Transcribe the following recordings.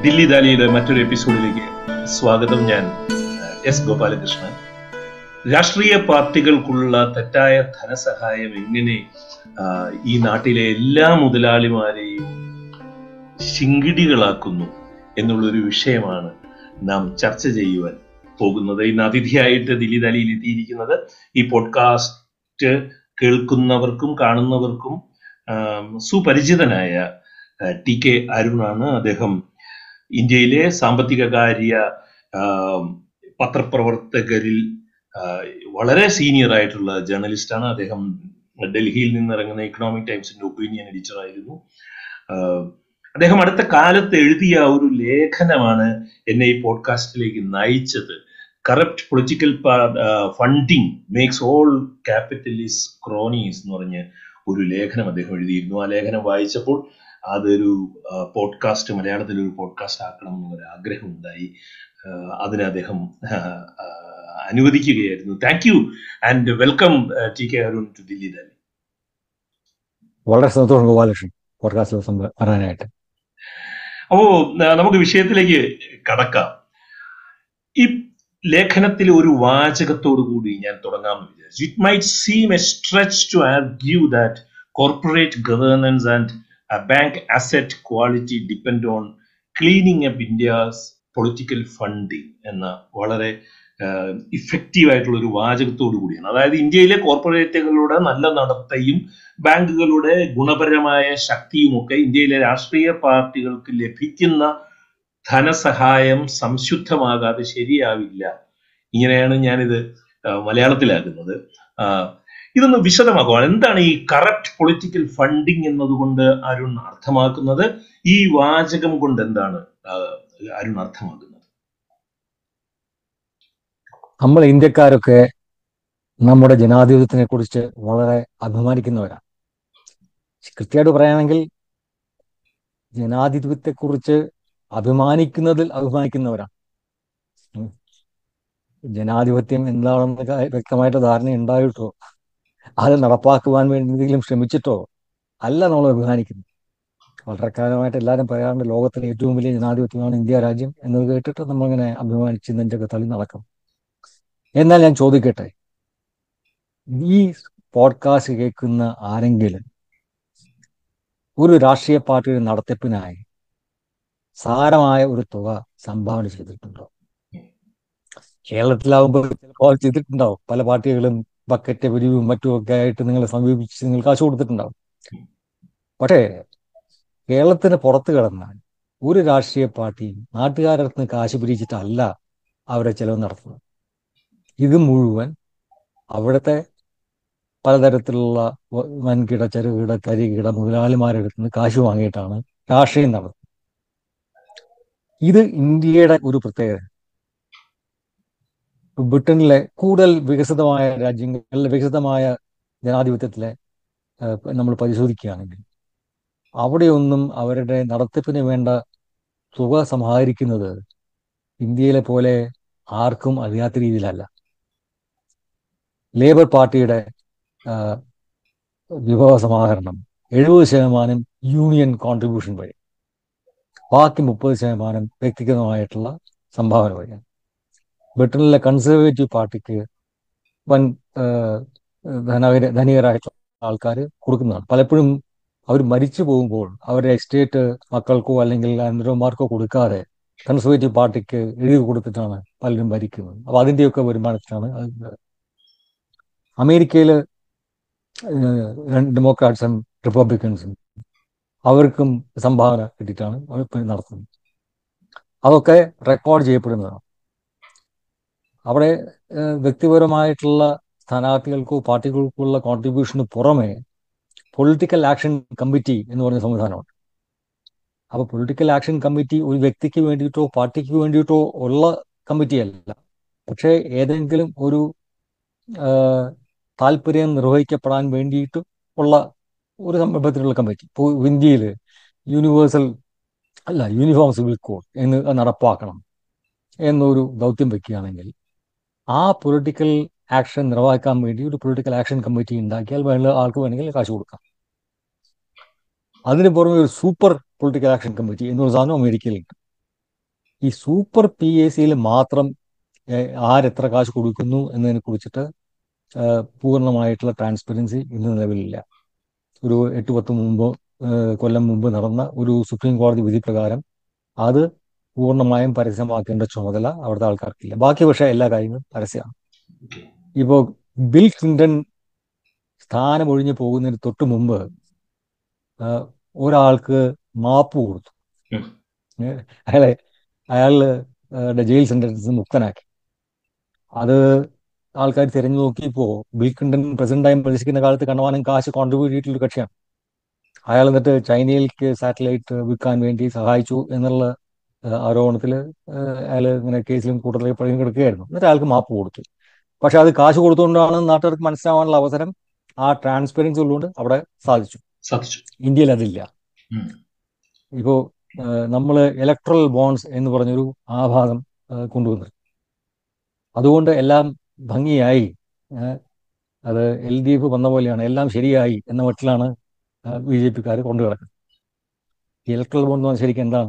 ദില്ലി ദാലിയുടെ മറ്റൊരു എപ്പിസോഡിലേക്ക് സ്വാഗതം ഞാൻ എസ് ഗോപാലകൃഷ്ണൻ രാഷ്ട്രീയ പാർട്ടികൾക്കുള്ള തെറ്റായ ധനസഹായം എങ്ങനെ ആ, ഈ നാട്ടിലെ എല്ലാ മുതലാളിമാരെയും ശിങ്കിടികളാക്കുന്നു എന്നുള്ളൊരു വിഷയമാണ് നാം ചർച്ച ചെയ്യുവാൻ പോകുന്നത് ഇന്ന് അതിഥിയായിട്ട് ദില്ലി ദാലിയിൽ എത്തിയിരിക്കുന്നത് ഈ പോഡ്കാസ്റ്റ് കേൾക്കുന്നവർക്കും കാണുന്നവർക്കും ആം, സുപരിചിതനായ ആ, ടി കെ അരുണാണ് അദ്ദേഹം ഇന്ത്യയിലെ സാമ്പത്തിക കാര്യ ആം, പത്രപ്രവർത്തകരിൽ ആ, വളരെ സീനിയർ ആയിട്ടുള്ള ജേർണലിസ്റ്റാണ് അദ്ദേഹം ഡൽഹിയിൽ നിന്ന് ഇറങ്ങുന്ന ഇക്കണോമിക് ടൈംസിന്റെ ഒപ്പീനിയൻ എഡിറ്റർ ആയിരുന്നു ആ, അദ്ദേഹം അടുത്ത കാലത്ത് എഴുതിയ ഒരു ലേഖനമാണ് എന്നെ ഈ പോഡ്കാസ്റ്റിലേക്ക് നയിച്ചത് corrupt political funding makes all capitalist cronies എന്ന് പറഞ്ഞ് ഒരു ലേഖനം അദ്ദേഹം എഴുതിയിരുന്നു ആ ലേഖനം വായിച്ചപ്പോൾ അതൊരു പോഡ്കാസ്റ്റ് മലയാളത്തിൽ ഒരു പോഡ്കാസ്റ്റ് ആക്കണം എന്നൊരു ആഗ്രഹം ഉണ്ടായി ആഹ് അതിന് അദ്ദേഹം ആഹ് ആഹ് അനുവദിക്കുകയായിരുന്നു thank you and welcome T K Arun to Dilli Dali വളരെ സന്തോഷം ഗോപാലകൃഷ്ണൻ പോഡ്കാസ്റ്റിൽ സംഭ- വരാനായിട്ട് അപ്പോ ന- നമുക്ക് വിഷയത്തിലേക്ക് കടക്കാം ഈ ലേഖനത്തിൽ ഒരു വാചകത്തോടു കൂടി ഞാൻ തുടങ്ങാമെന്ന് വിചാരിച്ചു it might seem a stretch to argue that corporate governance and bank asset quality depend on cleaning up India's political funding എന്ന വളരെ ഇഫക്റ്റീവ് ആയിട്ടുള്ള ഒരു വാചകത്തോടു കൂടിയാണ് അതായത് ഇന്ത്യയിലെ കോർപ്പറേറ്റുകളുടെ നല്ല നടത്തയും ബാങ്കുകളുടെ ഗുണപരമായ ശക്തിയുമൊക്കെ ഇന്ത്യയിലെ രാഷ്ട്രീയ പാർട്ടികൾക്ക് ലഭിക്കുന്ന ധനസഹായം സംശുദ്ധമാകാതെ ശരിയാവില്ല ഇങ്ങനെയാണ് ഞാനിത് ആ, മലയാളത്തിലാക്കുന്നത് ആ, ഇതൊന്ന് വിശദമാക്കുവാൻ എന്താണ് ഈ കറപ്റ്റ് പൊളിറ്റിക്കൽ ഫണ്ടിങ് എന്നതുകൊണ്ട് അരുൺ അർത്ഥമാക്കുന്നത് ഈ വാചകം കൊണ്ട് എന്താണ് ആ, അരുൺ അർത്ഥമാക്കുന്നത് നമ്മൾ ഇന്ത്യക്കാരൊക്കെ നമ്മുടെ ജനാധിപത്യത്തിനെ കുറിച്ച് വളരെ അഭിമാനിക്കുന്നവരാണ് കൃത്യമായിട്ട് പറയുകയാണെങ്കിൽ ജനാധിപത്യത്തെക്കുറിച്ച് അഭിമാനിക്കുന്നതിൽ അഭിമാനിക്കുന്നവരാണ് ഉം. ജനാധിപത്യം എന്താണെന്ന് ക- വ്യക്തമായിട്ട് ധാരണ ഉണ്ടായിട്ടോ അത് നടപ്പാക്കുവാൻ വേണ്ടി എന്തെങ്കിലും ശ്രമിച്ചിട്ടോ അല്ല നമ്മൾ അഭിമാനിക്കുന്നത് വളരെ കാലമായിട്ട് എല്ലാവരും പറയാറുണ്ട് ലോകത്തിലെ ഏറ്റവും വലിയ ജനാധിപത്യമാണ് ഇന്ത്യ രാജ്യം എന്നത് കേട്ടിട്ട് നമ്മളിങ്ങനെ അഭിമാനിച്ച് നെഞ്ചൊക്കെ തള്ളി നടക്കും എന്നാൽ ഞാൻ ചോദിക്കട്ടെ ഈ പോഡ്കാസ്റ്റ് കേൾക്കുന്ന ആരെങ്കിലും ഒരു രാഷ്ട്രീയ പാർട്ടിയുടെ നടത്തിപ്പിനായി സാരമായ ഒരു തുക സംഭാവന ചെയ്തിട്ടുണ്ടോ കേരളത്തിലാവുമ്പോൾ ചിലപ്പോൾ ചെയ്തിട്ടുണ്ടാവും പല പാർട്ടികളും ബക്കറ്റ് പിരിവും മറ്റും ഒക്കെ ആയിട്ട് നിങ്ങളെ സമീപിച്ച് നിങ്ങൾ കാശ് കൊടുത്തിട്ടുണ്ടാവും പക്ഷേ കേരളത്തിന് പുറത്ത് കിടന്നാൽ ഒരു രാഷ്ട്രീയ പാർട്ടിയും നാട്ടുകാരുടെ അടുത്ത് നിന്ന് കാശ് പിരിച്ചിട്ടല്ല അവരെ ചെലവ് നടത്തുന്നത് ഇത് മുഴുവൻ അവിടുത്തെ പലതരത്തിലുള്ള വ- വൻകിട ചെറുകിട കരികിട മുതലാളിമാരുടെ അടുത്ത് നിന്ന് കാശ് വാങ്ങിയിട്ടാണ് രാഷ്ട്രീയം നടത്തുന്നത് ഇത് ഇന്ത്യയുടെ ഒരു പ്രത്യേകത ഇപ്പൊ ബ്രിട്ടനിലെ കൂടുതൽ വികസിതമായ രാജ്യങ്ങളിലെ വികസിതമായ ജനാധിപത്യത്തിലെ നമ്മൾ പരിശോധിക്കുകയാണെങ്കിൽ അവിടെയൊന്നും അവരുടെ നടത്തിപ്പിന് വേണ്ട തുക സമാഹരിക്കുന്നത് ഇന്ത്യയിലെ പോലെ ആർക്കും അറിയാത്ത രീതിയിലല്ല ലേബർ പാർട്ടിയുടെ ആ, വിഭവ സമാഹരണം എഴുപത് ശതമാനം യൂണിയൻ കോൺട്രിബ്യൂഷൻ വഴി ബാക്കി മുപ്പത് ശതമാനം വ്യക്തിഗതമായിട്ടുള്ള സംഭാവന വഴിയാണ് ബ്രിട്ടനിലെ കൺസർവേറ്റീവ് പാർട്ടിക്ക് വൻ ആ, ധനകര ധനികരായിട്ടുള്ള ആൾക്കാർ കൊടുക്കുന്നതാണ് പലപ്പോഴും അവർ മരിച്ചു പോകുമ്പോൾ അവരുടെ എസ്റ്റേറ്റ് മക്കൾക്കോ അല്ലെങ്കിൽ അനന്തരന്മാർക്കോ കൊടുക്കാതെ കൺസർവേറ്റീവ് പാർട്ടിക്ക് എഴുതി കൊടുത്തിട്ടാണ് പലരും ഭരിക്കുന്നത് അപ്പൊ അതിന്റെയൊക്കെ വരുമാനത്തിലാണ് അത് അമേരിക്കയിൽ ഡെമോക്രാറ്റ്സും റിപ്പബ്ലിക്കൻസും അവർക്കും സംഭാവന കിട്ടിയിട്ടാണ് അവർ ഇപ്പൊ നടത്തുന്നത് അതൊക്കെ റെക്കോർഡ് ചെയ്യപ്പെടുന്നതാണ് അവിടെ ഏഹ്, വ്യക്തിപരമായിട്ടുള്ള സ്ഥാനാർത്ഥികൾക്കോ പാർട്ടികൾക്കോ ഉള്ള കോൺട്രിബ്യൂഷന് പുറമെ പൊളിറ്റിക്കൽ ആക്ഷൻ കമ്മിറ്റി എന്ന് പറഞ്ഞ സംവിധാനമുണ്ട് അപ്പൊ പൊളിറ്റിക്കൽ ആക്ഷൻ കമ്മിറ്റി ഒരു വ്യക്തിക്ക് വേണ്ടിയിട്ടോ പാർട്ടിക്ക് വേണ്ടിയിട്ടോ ഉള്ള കമ്മിറ്റിയല്ല പക്ഷേ ഏതെങ്കിലും ഒരു ആഹ്, താല്പര്യം നിർവഹിക്കപ്പെടാൻ വേണ്ടിയിട്ട് ഉള്ള ഒരു സംരംഭത്തിലുള്ള കമ്മിറ്റി ഇപ്പോൾ ഇന്ത്യയിൽ യൂണിവേഴ്സൽ അല്ല യൂണിഫോം സിവിൽ കോഡ് എന്ന് നടപ്പാക്കണം എന്നൊരു ദൗത്യം വെക്കുകയാണെങ്കിൽ ആ പൊളിറ്റിക്കൽ ആക്ഷൻ നിർവഹിക്കാൻ വേണ്ടി ഒരു പൊളിറ്റിക്കൽ ആക്ഷൻ കമ്മിറ്റി ഉണ്ടാക്കിയാൽ വേണ്ട ആൾക്ക് വേണമെങ്കിൽ കാശ് കൊടുക്കാം അതിന് പുറമെ ഒരു സൂപ്പർ പൊളിറ്റിക്കൽ ആക്ഷൻ കമ്മിറ്റി എന്നൊരു സാധനം അമേരിക്കയിലുണ്ട് ഈ സൂപ്പർ പി എ സിയിൽ മാത്രം ഏഹ്, ആരെത്ര കാശ് കൊടുക്കുന്നു എന്നതിനെ കുറിച്ചിട്ട് ഏഹ്, പൂർണ്ണമായിട്ടുള്ള ട്രാൻസ്പെറൻസി ഇന്ന് നിലവിലില്ല ഒരു എട്ട് പത്ത് മുമ്പ് ഏഹ്, കൊല്ലം മുമ്പ് നടന്ന ഒരു സുപ്രീം കോടതി വിധി പ്രകാരം അത് പൂർണ്ണമായും പരസ്യമാക്കേണ്ട ചുമതല അവിടുത്തെ ആൾക്കാർക്കില്ല ബാക്കി പക്ഷേ എല്ലാ കാര്യങ്ങളും പരസ്യമാണ് ഓക്കെ ഇപ്പോൾ ബിൽ ക്ലിന്റൺ സ്ഥാനം ഒഴിഞ്ഞു പോകുന്നതിന് തൊട്ട് മുമ്പ് ആ, ഒരാൾക്ക് മാപ്പ് കൊടുത്തു ഉം. ഏ, അയാളെ അയാളുടെ ജയിൽ സെന്റൻസ് മുക്തനാക്കി അത് ആൾക്കാർ തിരഞ്ഞു നോക്കിയപ്പോൾ ബിൽ ക്ലിന്റൺ പ്രസിഡന്റായി പ്രതീക്ഷിക്കുന്ന കാലത്ത് കണ്ടമാനം കാശ് കോൺട്രിബ്യൂട്ട് ചെയ്തിട്ടുള്ള ഒരു കക്ഷിയാണ് അയാൾ എന്നിട്ട് ചൈനയിലേക്ക് സാറ്റലൈറ്റ് വിൽക്കാൻ വേണ്ടി സഹായിച്ചു എന്നുള്ള ആരോപണത്തിൽ അയാൾ ഇങ്ങനെ കേസിലും കൂട്ടത്തിലേക്ക് പഴയും കിടക്കുകയായിരുന്നു എന്നിട്ട് അയാൾക്ക് മാപ്പ് കൊടുത്തു പക്ഷെ അത് കാശ് കൊടുത്തുകൊണ്ടാണ് നാട്ടുകാർക്ക് മനസ്സിലാവാനുള്ള അവസരം ആ ട്രാൻസ്പെറൻസി ഉള്ളതുകൊണ്ട് അവിടെ സാധിച്ചു സാധിച്ചു ഇന്ത്യയിൽ അതില്ല ഉം. ഇപ്പോൾ നമ്മൾ ഇലക്ട്രൽ ബോൺസ് എന്ന് പറഞ്ഞൊരു ആഭാസം ആ, കൊണ്ടുവന്നു അതുകൊണ്ട് എല്ലാം ഭംഗിയായി ആ, അത് എൽ ഡി എഫ് വന്ന പോലെയാണ് എല്ലാം ശരിയായി എന്ന മട്ടിലാണ് ബി ജെ പിക്കാർ കൊണ്ടു കിടക്കുന്നത് ഇലക്ട്രൽ ബോണ്ട് എന്ന് പറഞ്ഞാൽ ശരിക്കും എന്താണ്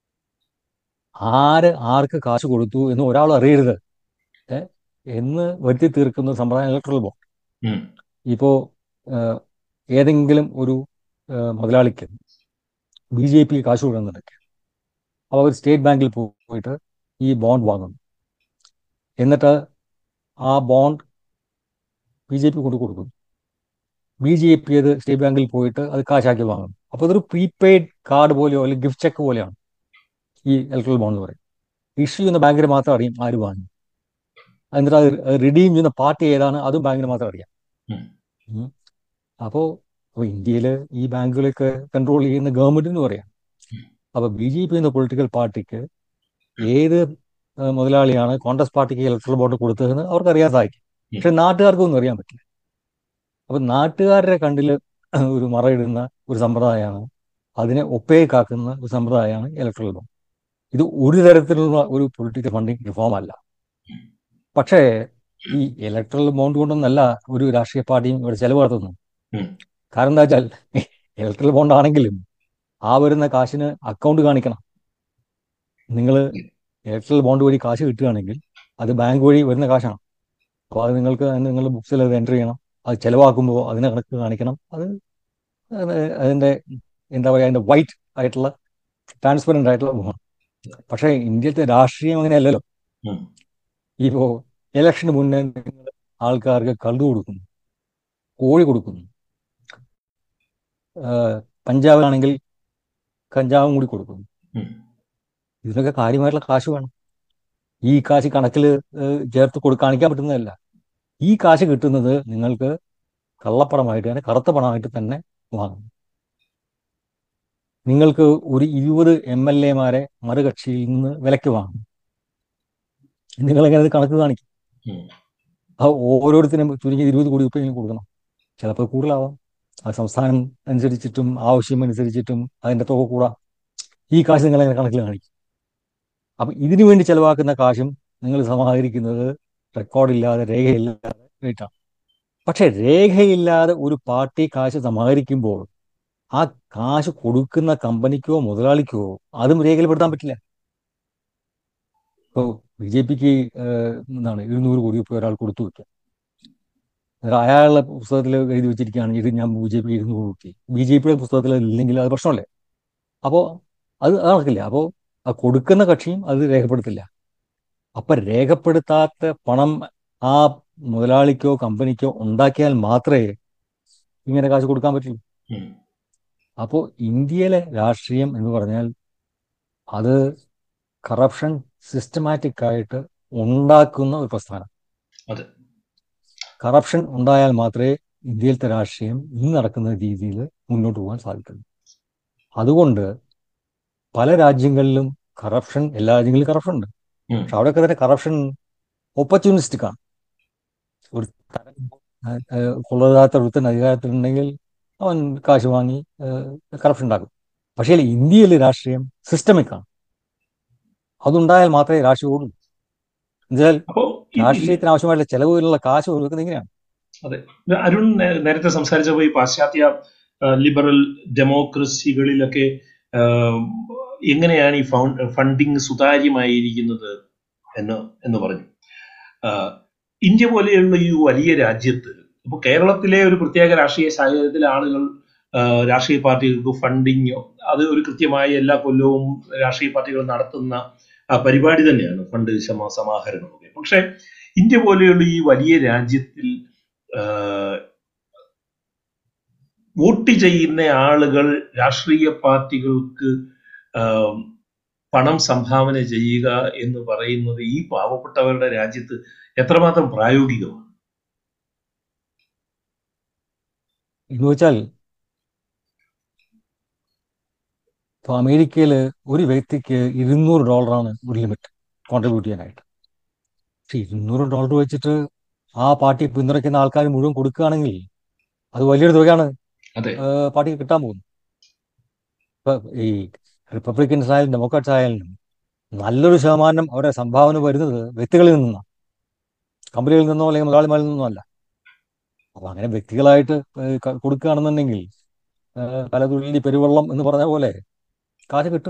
ആര് ആർക്ക് കാശ് കൊടുത്തു എന്ന് ഒരാൾ അറിയരുത് ഏ, എന്ന് വരുത്തി തീർക്കുന്ന ഒരു സമ്പ്രദായം ഇലക്ട്രൽ ബോണ്ട് ഉം. ഇപ്പോൾ ഏതെങ്കിലും ഒരു ആ, മുതലാളിക്ക് ബി ജെ പി കാശ് കൊടുക്കുന്നുണ്ട് അപ്പോൾ അവർ സ്റ്റേറ്റ് ബാങ്കിൽ പോയിട്ട് ഈ ബോണ്ട് വാങ്ങുന്നു എന്നിട്ട് ആ ബോണ്ട് ബി ജെ പി കൊണ്ട് കൊടുക്കുന്നു ബി ജെ പി അത് സ്റ്റേറ്റ് ബാങ്കിൽ പോയിട്ട് അത് കാശാക്കി വാങ്ങും അപ്പോൾ ഇതൊരു പ്രീപെയ്ഡ് കാർഡ് പോലെയോ അല്ലെങ്കിൽ ഗിഫ്റ്റ് ചെക്ക് പോലെയാണ് ഈ ഇലക്ട്രൽ ബോണ്ട് എന്ന് പറയും ഇഷ്യൂ ചെയ്യുന്ന ബാങ്കിന് മാത്രം അറിയും ആര് വാങ്ങി എന്നിട്ട് അത് റിഡീം ചെയ്യുന്ന പാർട്ടി ഏതാണ് അതും ബാങ്കിന് മാത്രം അറിയാം ഉം. ഉം. അപ്പോൾ അപ്പോൾ ഇന്ത്യയിൽ ഈ ബാങ്കുകളൊക്കെ കൺട്രോൾ ചെയ്യുന്ന ഗവൺമെന്റിന് പറയാം അപ്പോൾ ബി ജെ പി എന്ന പൊളിറ്റിക്കൽ പാർട്ടിക്ക് ഏത് ഏഹ്, മുതലാളിയാണ് കോൺഗ്രസ് പാർട്ടിക്ക് ഇലക്ട്രൽ ബോണ്ട് കൊടുത്തതെന്ന് അവർക്ക് അറിയാൻ സാധിക്കും പക്ഷെ നാട്ടുകാർക്കൊന്നും അറിയാൻ പറ്റില്ല അപ്പം നാട്ടുകാരുടെ കണ്ടിൽ ഒരു മറയിടുന്ന ഒരു സമ്പ്രദായമാണ് അതിനെ ഒപ്പേക്കാക്കുന്ന ഒരു സമ്പ്രദായമാണ് ഇലക്ട്രൽ ബോണ്ട് ഇത് ഒരു തരത്തിലുള്ള ഒരു പൊളിറ്റിക്കൽ ഫണ്ടിങ് റിഫോം അല്ല പക്ഷേ ഈ ഇലക്ട്രൽ ബോണ്ട് കൊണ്ടൊന്നല്ല ഒരു രാഷ്ട്രീയ പാർട്ടിയും ഇവിടെ ചെലവ് നടത്തുന്നു ഉം. കാരണം എന്താ വെച്ചാൽ ഇലക്ട്രൽ ബോണ്ട് ആണെങ്കിലും ആ വരുന്ന കാശിന് അക്കൗണ്ട് കാണിക്കണം നിങ്ങൾ ഇലക്ട്രൽ ബോണ്ട് വഴി കാശ് കിട്ടുകയാണെങ്കിൽ അത് ബാങ്ക് വഴി വരുന്ന കാശാണ് അപ്പോൾ അത് നിങ്ങൾക്ക് നിങ്ങളുടെ ബുക്സിൽ അത് എൻ്റർ ചെയ്യണം അത് ചിലവാക്കുമ്പോൾ അതിന് കണക്ക് കാണിക്കണം അത് അത് അതിൻ്റെ എന്താ പറയുക അതിൻ്റെ വൈറ്റ് ആയിട്ടുള്ള ട്രാൻസ്പെറൻ്റ് ആയിട്ടുള്ള ബോണ്ട് പക്ഷേ ഇന്ത്യത്തെ രാഷ്ട്രീയം അങ്ങനെയല്ലല്ലോ ഉം. ഇപ്പോൾ ഇലക്ഷന് മുന്നേ നിങ്ങൾ ആൾക്കാർക്ക് കള്ളു കൊടുക്കുന്നു കോഴി കൊടുക്കുന്നു ആഹ് പഞ്ചാബിലാണെങ്കിൽ കഞ്ചാവും കൂടി കൊടുക്കുന്നു ഉം. ഇതിനൊക്കെ കാര്യമായിട്ടുള്ള കാശ് വേണം ഈ കാശ് കണക്കിൽ ചേർത്ത് കൊടു കാണിക്കാൻ പറ്റുന്നതല്ല ഈ കാശ് കിട്ടുന്നത് നിങ്ങൾക്ക് കള്ളപ്പണമായിട്ട് തന്നെ കറുത്ത പണമായിട്ട് തന്നെ വാങ്ങും നിങ്ങൾക്ക് ഒരു ഇരുപത് എം എൽ എമാരെ മറുകക്ഷിയിൽ നിന്ന് വിലക്ക് വാങ്ങും നിങ്ങളെങ്ങനെ ഇത് കണക്ക് കാണിക്കും ഉം. ആ ഓരോരുത്തരും ചുരുങ്ങി ഇരുപത് കോടി രൂപയെങ്കിലും കൊടുക്കണം ചിലപ്പോൾ കൂടുതലാവാം ആ സംസ്ഥാനം അനുസരിച്ചിട്ടും ആവശ്യം അനുസരിച്ചിട്ടും അതിൻ്റെ തുക കൂടാം ഈ കാശ് നിങ്ങൾ എങ്ങനെ കണക്കിൽ കാണിക്കും അപ്പം ഇതിനു വേണ്ടി ചെലവാക്കുന്ന കാശും നിങ്ങൾ സമാഹരിക്കുന്നത് റെക്കോർഡില്ലാതെ രേഖയില്ലാതെ ആയിട്ടാണ് പക്ഷെ രേഖയില്ലാതെ ഒരു പാർട്ടി കാശ് സമാഹരിക്കുമ്പോൾ ആ കാശ് കൊടുക്കുന്ന കമ്പനിക്കോ മുതലാളിക്കോ അതും രേഖയിൽപ്പെടുത്താൻ പറ്റില്ല ഇപ്പോൾ ബി ജെ പിക്ക് എന്താണ് ഇരുന്നൂറ് കോടി രൂപ ഒരാൾ കൊടുത്തു വെക്കാം എന്നിട്ട് അയാളുടെ പുസ്തകത്തിൽ എഴുതി വെച്ചിരിക്കുകയാണെങ്കിൽ ഇത് ഞാൻ ബി ജെ പി ഇരുന്നൂറ് കൊടുത്തി ബി ജെ പിയുടെ പുസ്തകത്തിൽ ഇല്ലെങ്കിൽ അത് പ്രശ്നമല്ലേ അപ്പോൾ അത് അത് നടക്കില്ല അപ്പോൾ ആ കൊടുക്കുന്ന കക്ഷിയും അത് രേഖപ്പെടുത്തില്ല അപ്പൊ രേഖപ്പെടുത്താത്ത പണം ആ മുതലാളിക്കോ കമ്പനിക്കോ ഉണ്ടാക്കിയാൽ മാത്രമേ ഇങ്ങനെ കാശ് കൊടുക്കാൻ പറ്റുള്ളൂ ഉം. അപ്പോൾ ഇന്ത്യയിലെ രാഷ്ട്രീയം എന്ന് പറഞ്ഞാൽ അത് കറപ്ഷൻ സിസ്റ്റമാറ്റിക് ആയിട്ട് ഉണ്ടാക്കുന്ന ഒരു പ്രസ്ഥാനം അതെ. കറപ്ഷൻ ഉണ്ടായാൽ മാത്രമേ ഇന്ത്യയിലത്തെ രാഷ്ട്രീയം ഇന്ന് നടക്കുന്ന രീതിയിൽ മുന്നോട്ട് പോകാൻ സാധിക്കുള്ളൂ അതുകൊണ്ട് പല രാജ്യങ്ങളിലും കറപ്ഷൻ എല്ലാ രാജ്യങ്ങളിലും കറപ്ഷൻ ഉണ്ട് ഉം. പക്ഷെ അവിടെയൊക്കെ തന്നെ കറപ്ഷൻ ഓപ്പർച്യൂണിസ്റ്റിക് ആണ് ഒരു തരം കൊള്ളരുതാത്ത ഒരുത്തൻ അധികാരത്തിലുണ്ടെങ്കിൽ അവൻ കാശ് വാങ്ങി കറപ്ഷൻ ഉണ്ടാക്കും പക്ഷേ ഇന്ത്യയിൽ രാഷ്ട്രീയം സിസ്റ്റമിക് ആണ് അതുണ്ടായാൽ മാത്രമേ രാഷ്ട്രീയം ഓടൂ എന്നുവെച്ചാൽ അപ്പോ ഈ- രാഷ്ട്രീയത്തിന് ആവശ്യമായിട്ടുള്ള ചെലവിലുള്ള കാശ് കൊടുക്കുന്നത് ഇങ്ങനെയാണ് അരുൺ നേ- നേരത്തെ സംസാരിച്ചപ്പോൾ ഈ പാശ്ചാത്യ ആ, ലിബറൽ ഡെമോക്രസികളിലൊക്കെ ആ, എങ്ങനെയാണ് ഈ ഫൗണ്ട് ഫണ്ടിങ് സുതാര്യമായിരിക്കുന്നത് എന്ന് എന്ന് പറഞ്ഞു ആ, ഇന്ത്യ പോലെയുള്ള ഈ വലിയ രാജ്യത്ത് ഇപ്പോൾ കേരളത്തിലെ ഒരു പ്രത്യേക രാഷ്ട്രീയ സാഹചര്യത്തിൽ ആളുകൾ ആ, രാഷ്ട്രീയ പാർട്ടികൾക്ക് ഫണ്ടിങ് അത് ഒരു കൃത്യമായി എല്ലാ കൊല്ലവും രാഷ്ട്രീയ പാർട്ടികൾ നടത്തുന്ന ആ, പരിപാടി തന്നെയാണ് ഫണ്ട് സമ സമാഹരണമൊക്കെ പക്ഷെ ഇന്ത്യ പോലെയുള്ള ഈ വലിയ രാജ്യത്തിൽ ആ, വോട്ട് ചെയ്യുന്ന ആളുകൾ രാഷ്ട്രീയ പാർട്ടികൾക്ക് ആ, പണം സംഭാവന ചെയ്യുക എന്ന് പറയുന്നത് ഈ പാവപ്പെട്ടവരുടെ രാജ്യത്ത് എത്രമാത്രം പ്രായോഗികമാണ് എന്ന് വെച്ചാൽ ഇപ്പൊ അമേരിക്കയിൽ ഒരു വ്യക്തിക്ക് ഇരുന്നൂറ് ഡോളറാണ് ഒരു ലിമിറ്റ് കോൺട്രിബ്യൂട്ട് ചെയ്യാനായിട്ട് പക്ഷെ ഇരുന്നൂറ് ഡോളർ വെച്ചിട്ട് ആ പാർട്ടി പിന്തുണയ്ക്കുന്ന ആൾക്കാർ മുഴുവൻ കൊടുക്കുകയാണെങ്കിൽ അത് വലിയൊരു തുകയാണ് അതെ ഏഹ് പാർട്ടിക്ക് കിട്ടാൻ പോകുന്നു ഇപ്പൊ ഈ റിപ്പബ്ലിക്കൻസ് ആയാലും ഡെമോക്രാറ്റ്സ് ആയാലും നല്ലൊരു ശതമാനം അവരുടെ സംഭാവന വരുന്നത് വ്യക്തികളിൽ നിന്നാണ് കമ്പനികളിൽ നിന്നോ അല്ലെങ്കിൽ മുതലാളിമാരിൽ നിന്നോ അല്ല അപ്പൊ അങ്ങനെ വ്യക്തികളായിട്ട് ഏഹ് ക- കൊടുക്കുകയാണെന്നുണ്ടെങ്കിൽ ഏഹ് പലതുള്ളി പെരുവെള്ളം എന്ന് പറഞ്ഞ പോലെ കാശ് കിട്ടും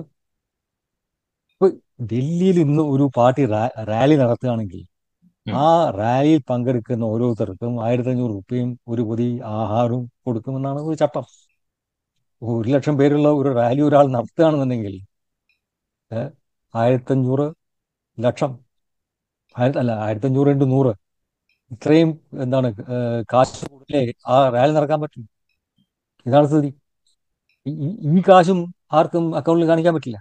ഇപ്പൊ ഡൽഹിയിൽ ഇന്ന് ഒരു പാർട്ടി റാ- റാലി നടത്തുകയാണെങ്കിൽ ഉം. ആ റാലിയിൽ പങ്കെടുക്കുന്ന ഓരോരുത്തർക്കും ആയിരത്തി അഞ്ഞൂറ് റുപ്യയും ഒരു പൊതി ആഹാരവും കൊടുക്കുമെന്നാണ് ഒരു ചട്ടം ഒരു ലക്ഷം പേരുള്ള ഒരു റാലി ഒരാൾ നടത്തുകയാണെന്നുണ്ടെങ്കിൽ ഏഹ് ആയിരത്തഞ്ഞൂറ് ലക്ഷം ആയിരത്തി അല്ല ആയിരത്തഞ്ഞൂറ് ഇൻറ്റു നൂറ് ഇത്രയും എന്താണ് ഏഹ് കാശ് കൂടുതലേ ആ റാലി നടക്കാൻ പറ്റും ഇതാണ് സ്ഥിതി ഈ- ഈ- ഈ കാശും ആർക്കും അക്കൗണ്ടിൽ കാണിക്കാൻ പറ്റില്ല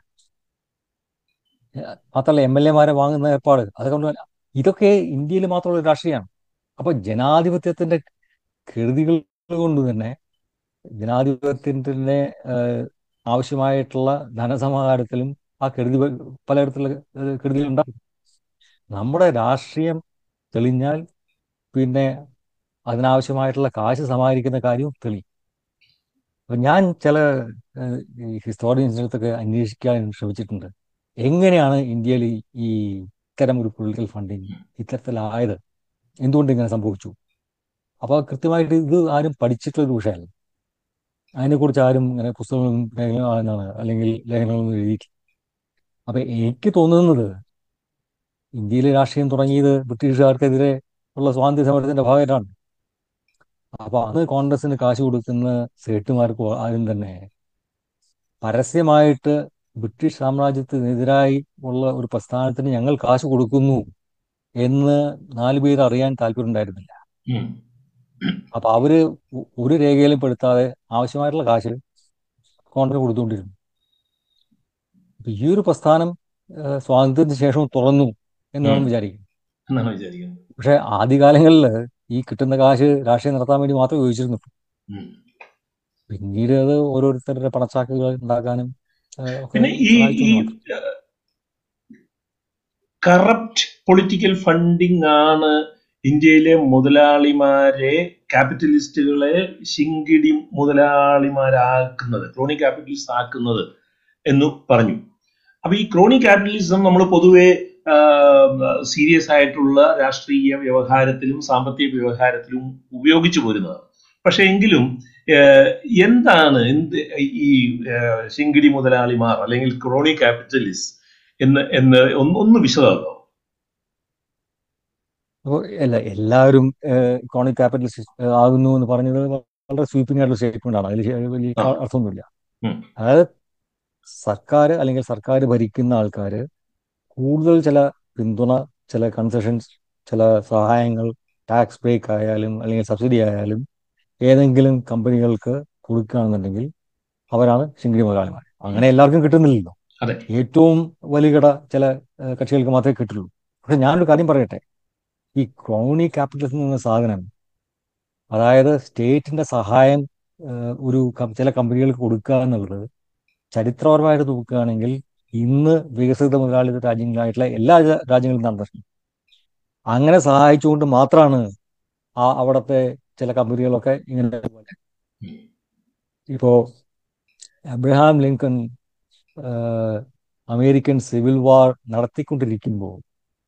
ഏഹ് മാത്രമല്ല എം എൽ എമാരെ വാങ്ങുന്ന ഏർപ്പാട് അതൊക്കെ ഇതൊക്കെ ഇന്ത്യയിൽ മാത്രമുള്ള ഒരു രാഷ്ട്രീയമാണ് അപ്പൊ ജനാധിപത്യത്തിന്റെ കെടുതികൾ കൊണ്ട് തന്നെ ജനാധിപത്യത്തിന്റെ ഏഹ്, ആവശ്യമായിട്ടുള്ള ധനസമാഹാരത്തിലും ആ കെടുതി വ- പലയിടത്തുള്ള ഏഹ്, കെടുതികൾ ഉണ്ടാകും നമ്മുടെ രാഷ്ട്രീയം തെളിഞ്ഞാൽ പിന്നെ അതിനാവശ്യമായിട്ടുള്ള കാശ് സമാഹരിക്കുന്ന കാര്യവും തെളിയും അപ്പൊ ഞാൻ ചില ഏഹ്, ഈ ഹിസ്റ്റോറിയൻസിൻ്റെ അടുത്തൊക്കെ അന്വേഷിക്കാൻ ശ്രമിച്ചിട്ടുണ്ട് എങ്ങനെയാണ് ഇന്ത്യയിൽ ഈ ഈ ഇത്തരം ഒരു പൊളിറ്റിക്കൽ ഫണ്ടിങ് ഇത്തരത്തിലായത് എന്തുകൊണ്ട് ഇങ്ങനെ സംഭവിച്ചു അപ്പോൾ കൃത്യമായിട്ട് ഇത് ആരും പഠിച്ചിട്ടുള്ള ഒരു വിഷയമല്ല അതിനെക്കുറിച്ച് ആരും ഇങ്ങനെ പുസ്തകങ്ങളും ലേഖനങ്ങളും എന്നാണ് അല്ലെങ്കിൽ ലേഖനങ്ങളൊന്നും എഴുതിയിട്ടില്ല അപ്പൊ എനിക്ക് തോന്നുന്നത് ഇന്ത്യയിലെ രാഷ്ട്രീയം തുടങ്ങിയത് ബ്രിട്ടീഷുകാർക്കെതിരെ ഉള്ള സ്വാതന്ത്ര്യ സമരത്തിന്റെ ഭാഗമായിട്ടാണ് അപ്പൊ അന്ന് കോൺഗ്രസിന് കാശ് കൊടുക്കുന്ന സേട്ടുമാർക്ക് ആരും തന്നെ പരസ്യമായിട്ട് ബ്രിട്ടീഷ് സാമ്രാജ്യത്തിനെതിരായി ഉള്ള ഒരു പ്രസ്ഥാനത്തിന് ഞങ്ങൾ കാശ് കൊടുക്കുന്നു എന്ന് നാല് പേര് അറിയാൻ താല്പര്യം ഉണ്ടായിരുന്നില്ല ഉം. അപ്പൊ അവര് ഒ- ഒരു രേഖയിലും പെടുത്താതെ ആവശ്യമായിട്ടുള്ള കാശ് കോൺഗ്രസ് കൊടുത്തുകൊണ്ടിരുന്നു അപ്പൊ ഈ ഒരു പ്രസ്ഥാനം ഏഹ്, സ്വാതന്ത്ര്യത്തിന് ശേഷം തുറന്നു എന്ന് വേണം ഉം. വിചാരിക്കും എന്നാണ് വിചാരിക്കുന്നത് പക്ഷെ ആദ്യകാലങ്ങളിൽ ഈ കിട്ടുന്ന കാശ് രാഷ്ട്രീയം നടത്താൻ വേണ്ടി മാത്രമേ ഉപയോഗിച്ചിരുന്നു ഉം. പിന്നീട് അത് ഓരോരുത്തരുടെ പണച്ചാക്കുകൾ ഉണ്ടാക്കാനും ഏഹ്, ഒക്കെ പിന്നെ ഈ സഹായിച്ചു ഈ എന്ന് മാത്രം കറപ്റ്റ് പൊളിറ്റിക്കൽ ഫണ്ടിങ് ആണ് ഇന്ത്യയിലെ മുതലാളിമാരെ ക്യാപിറ്റലിസ്റ്റുകളെ ശിങ്കിടി മുതലാളിമാരാക്കുന്നത് ക്രോണി ക്യാപിറ്റലിസ്റ്റ് ആക്കുന്നത് എന്ന് പറഞ്ഞു അപ്പൊ ഈ ക്രോണി ക്യാപിറ്റലിസം നമ്മൾ പൊതുവെ സീരിയസ് ആയിട്ടുള്ള രാഷ്ട്രീയ വ്യവഹാരത്തിലും സാമ്പത്തിക വ്യവഹാരത്തിലും ഉപയോഗിച്ചു പോരുന്നതാണ് പക്ഷെ എങ്കിലും ഏഹ്, എന്താണ് എന്ത് ഈ ഏഹ്, ശിങ്കിടി മുതലാളിമാർ അല്ലെങ്കിൽ ക്രോണി ക്യാപിറ്റലിസ്റ്റ് എന്ന് എന്ന് ഒന്ന് ഒന്ന് വിശദമാകാം അപ്പോൾ അല്ല എല്ലാവരും ഇക്കോണിക് ക്യാപിറ്റലിസ്റ്റ് ആകുന്നു എന്ന് പറഞ്ഞത് വളരെ സ്വീപ്പിംഗ് ആയിട്ടുള്ള സ്റ്റേറ്റ്മെന്റ് ആണ് അതിൽ ശ- വലിയ ആ. അർത്ഥമൊന്നുമില്ല ഉം. അതായത് സർക്കാർ അല്ലെങ്കിൽ സർക്കാർ ഭരിക്കുന്ന ആൾക്കാർ കൂടുതൽ ചില പിന്തുണ ചില കൺസെഷൻസ് ചില സഹായങ്ങൾ ടാക്സ് ബ്രേക്ക് ആയാലും അല്ലെങ്കിൽ സബ്സിഡി ആയാലും ഏതെങ്കിലും കമ്പനികൾക്ക് കൊടുക്കുകയാണെന്നുണ്ടെങ്കിൽ അവരാണ് ശിങ്കിടി മുതലാളിമാർ അങ്ങനെ എല്ലാവർക്കും കിട്ടുന്നില്ലല്ലോ അതെ. ഏറ്റവും വലിയ ചില ഏഹ്, കക്ഷികൾക്ക് മാത്രമേ കിട്ടുള്ളൂ പക്ഷെ ഞാനൊരു കാര്യം പറയട്ടെ ഈ ക്രോണി ക്യാപിറ്റലിസം എന്ന സാധനം അതായത് സ്റ്റേറ്റിന്റെ സഹായം ഏഹ്, ഒരു കം- ചില കമ്പനികൾക്ക് കൊടുക്കുക എന്നുള്ളത് ചരിത്രപരമായിട്ട് നോക്കുകയാണെങ്കിൽ ഇന്ന് വികസിത മുതലാളിത്ത രാജ്യങ്ങളായിട്ടുള്ള എല്ലാ രാ- രാജ്യങ്ങളും നടന്നിട്ടുണ്ട് അങ്ങനെ സഹായിച്ചുകൊണ്ട് മാത്രമാണ് ആ അവിടുത്തെ ചില കമ്പനികളൊക്കെ ഇങ്ങനെ ഉം. ഇപ്പോ അബ്രഹാം ലിങ്കൺ ഏഹ്, അമേരിക്കൻ സിവിൽ വാർ നടത്തിക്കൊണ്ടിരിക്കുമ്പോൾ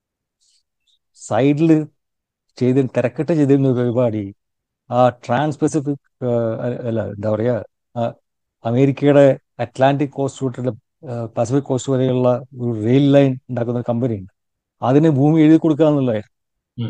സൈഡിൽ ചെയ്ത് തിരക്കിട്ട് ചെയ്തിരുന്ന ഒരു പരിപാടി ആ ട്രാൻസ് പസഫിക് അല്ല എന്താ പറയുക ആ, അമേരിക്കയുടെ അറ്റ്ലാന്റിക് കോസ്റ്റ് റൂട്ടിലെ പസഫിക് കോസ്റ്റ് വരെയുള്ള ഒരു റെയിൽ ലൈൻ ഉണ്ടാക്കുന്ന ഒരു കമ്പനിയുണ്ട് അതിന് ഭൂമി എഴുതി കൊടുക്കുക എന്നുള്ളതായിരുന്നു ഉം.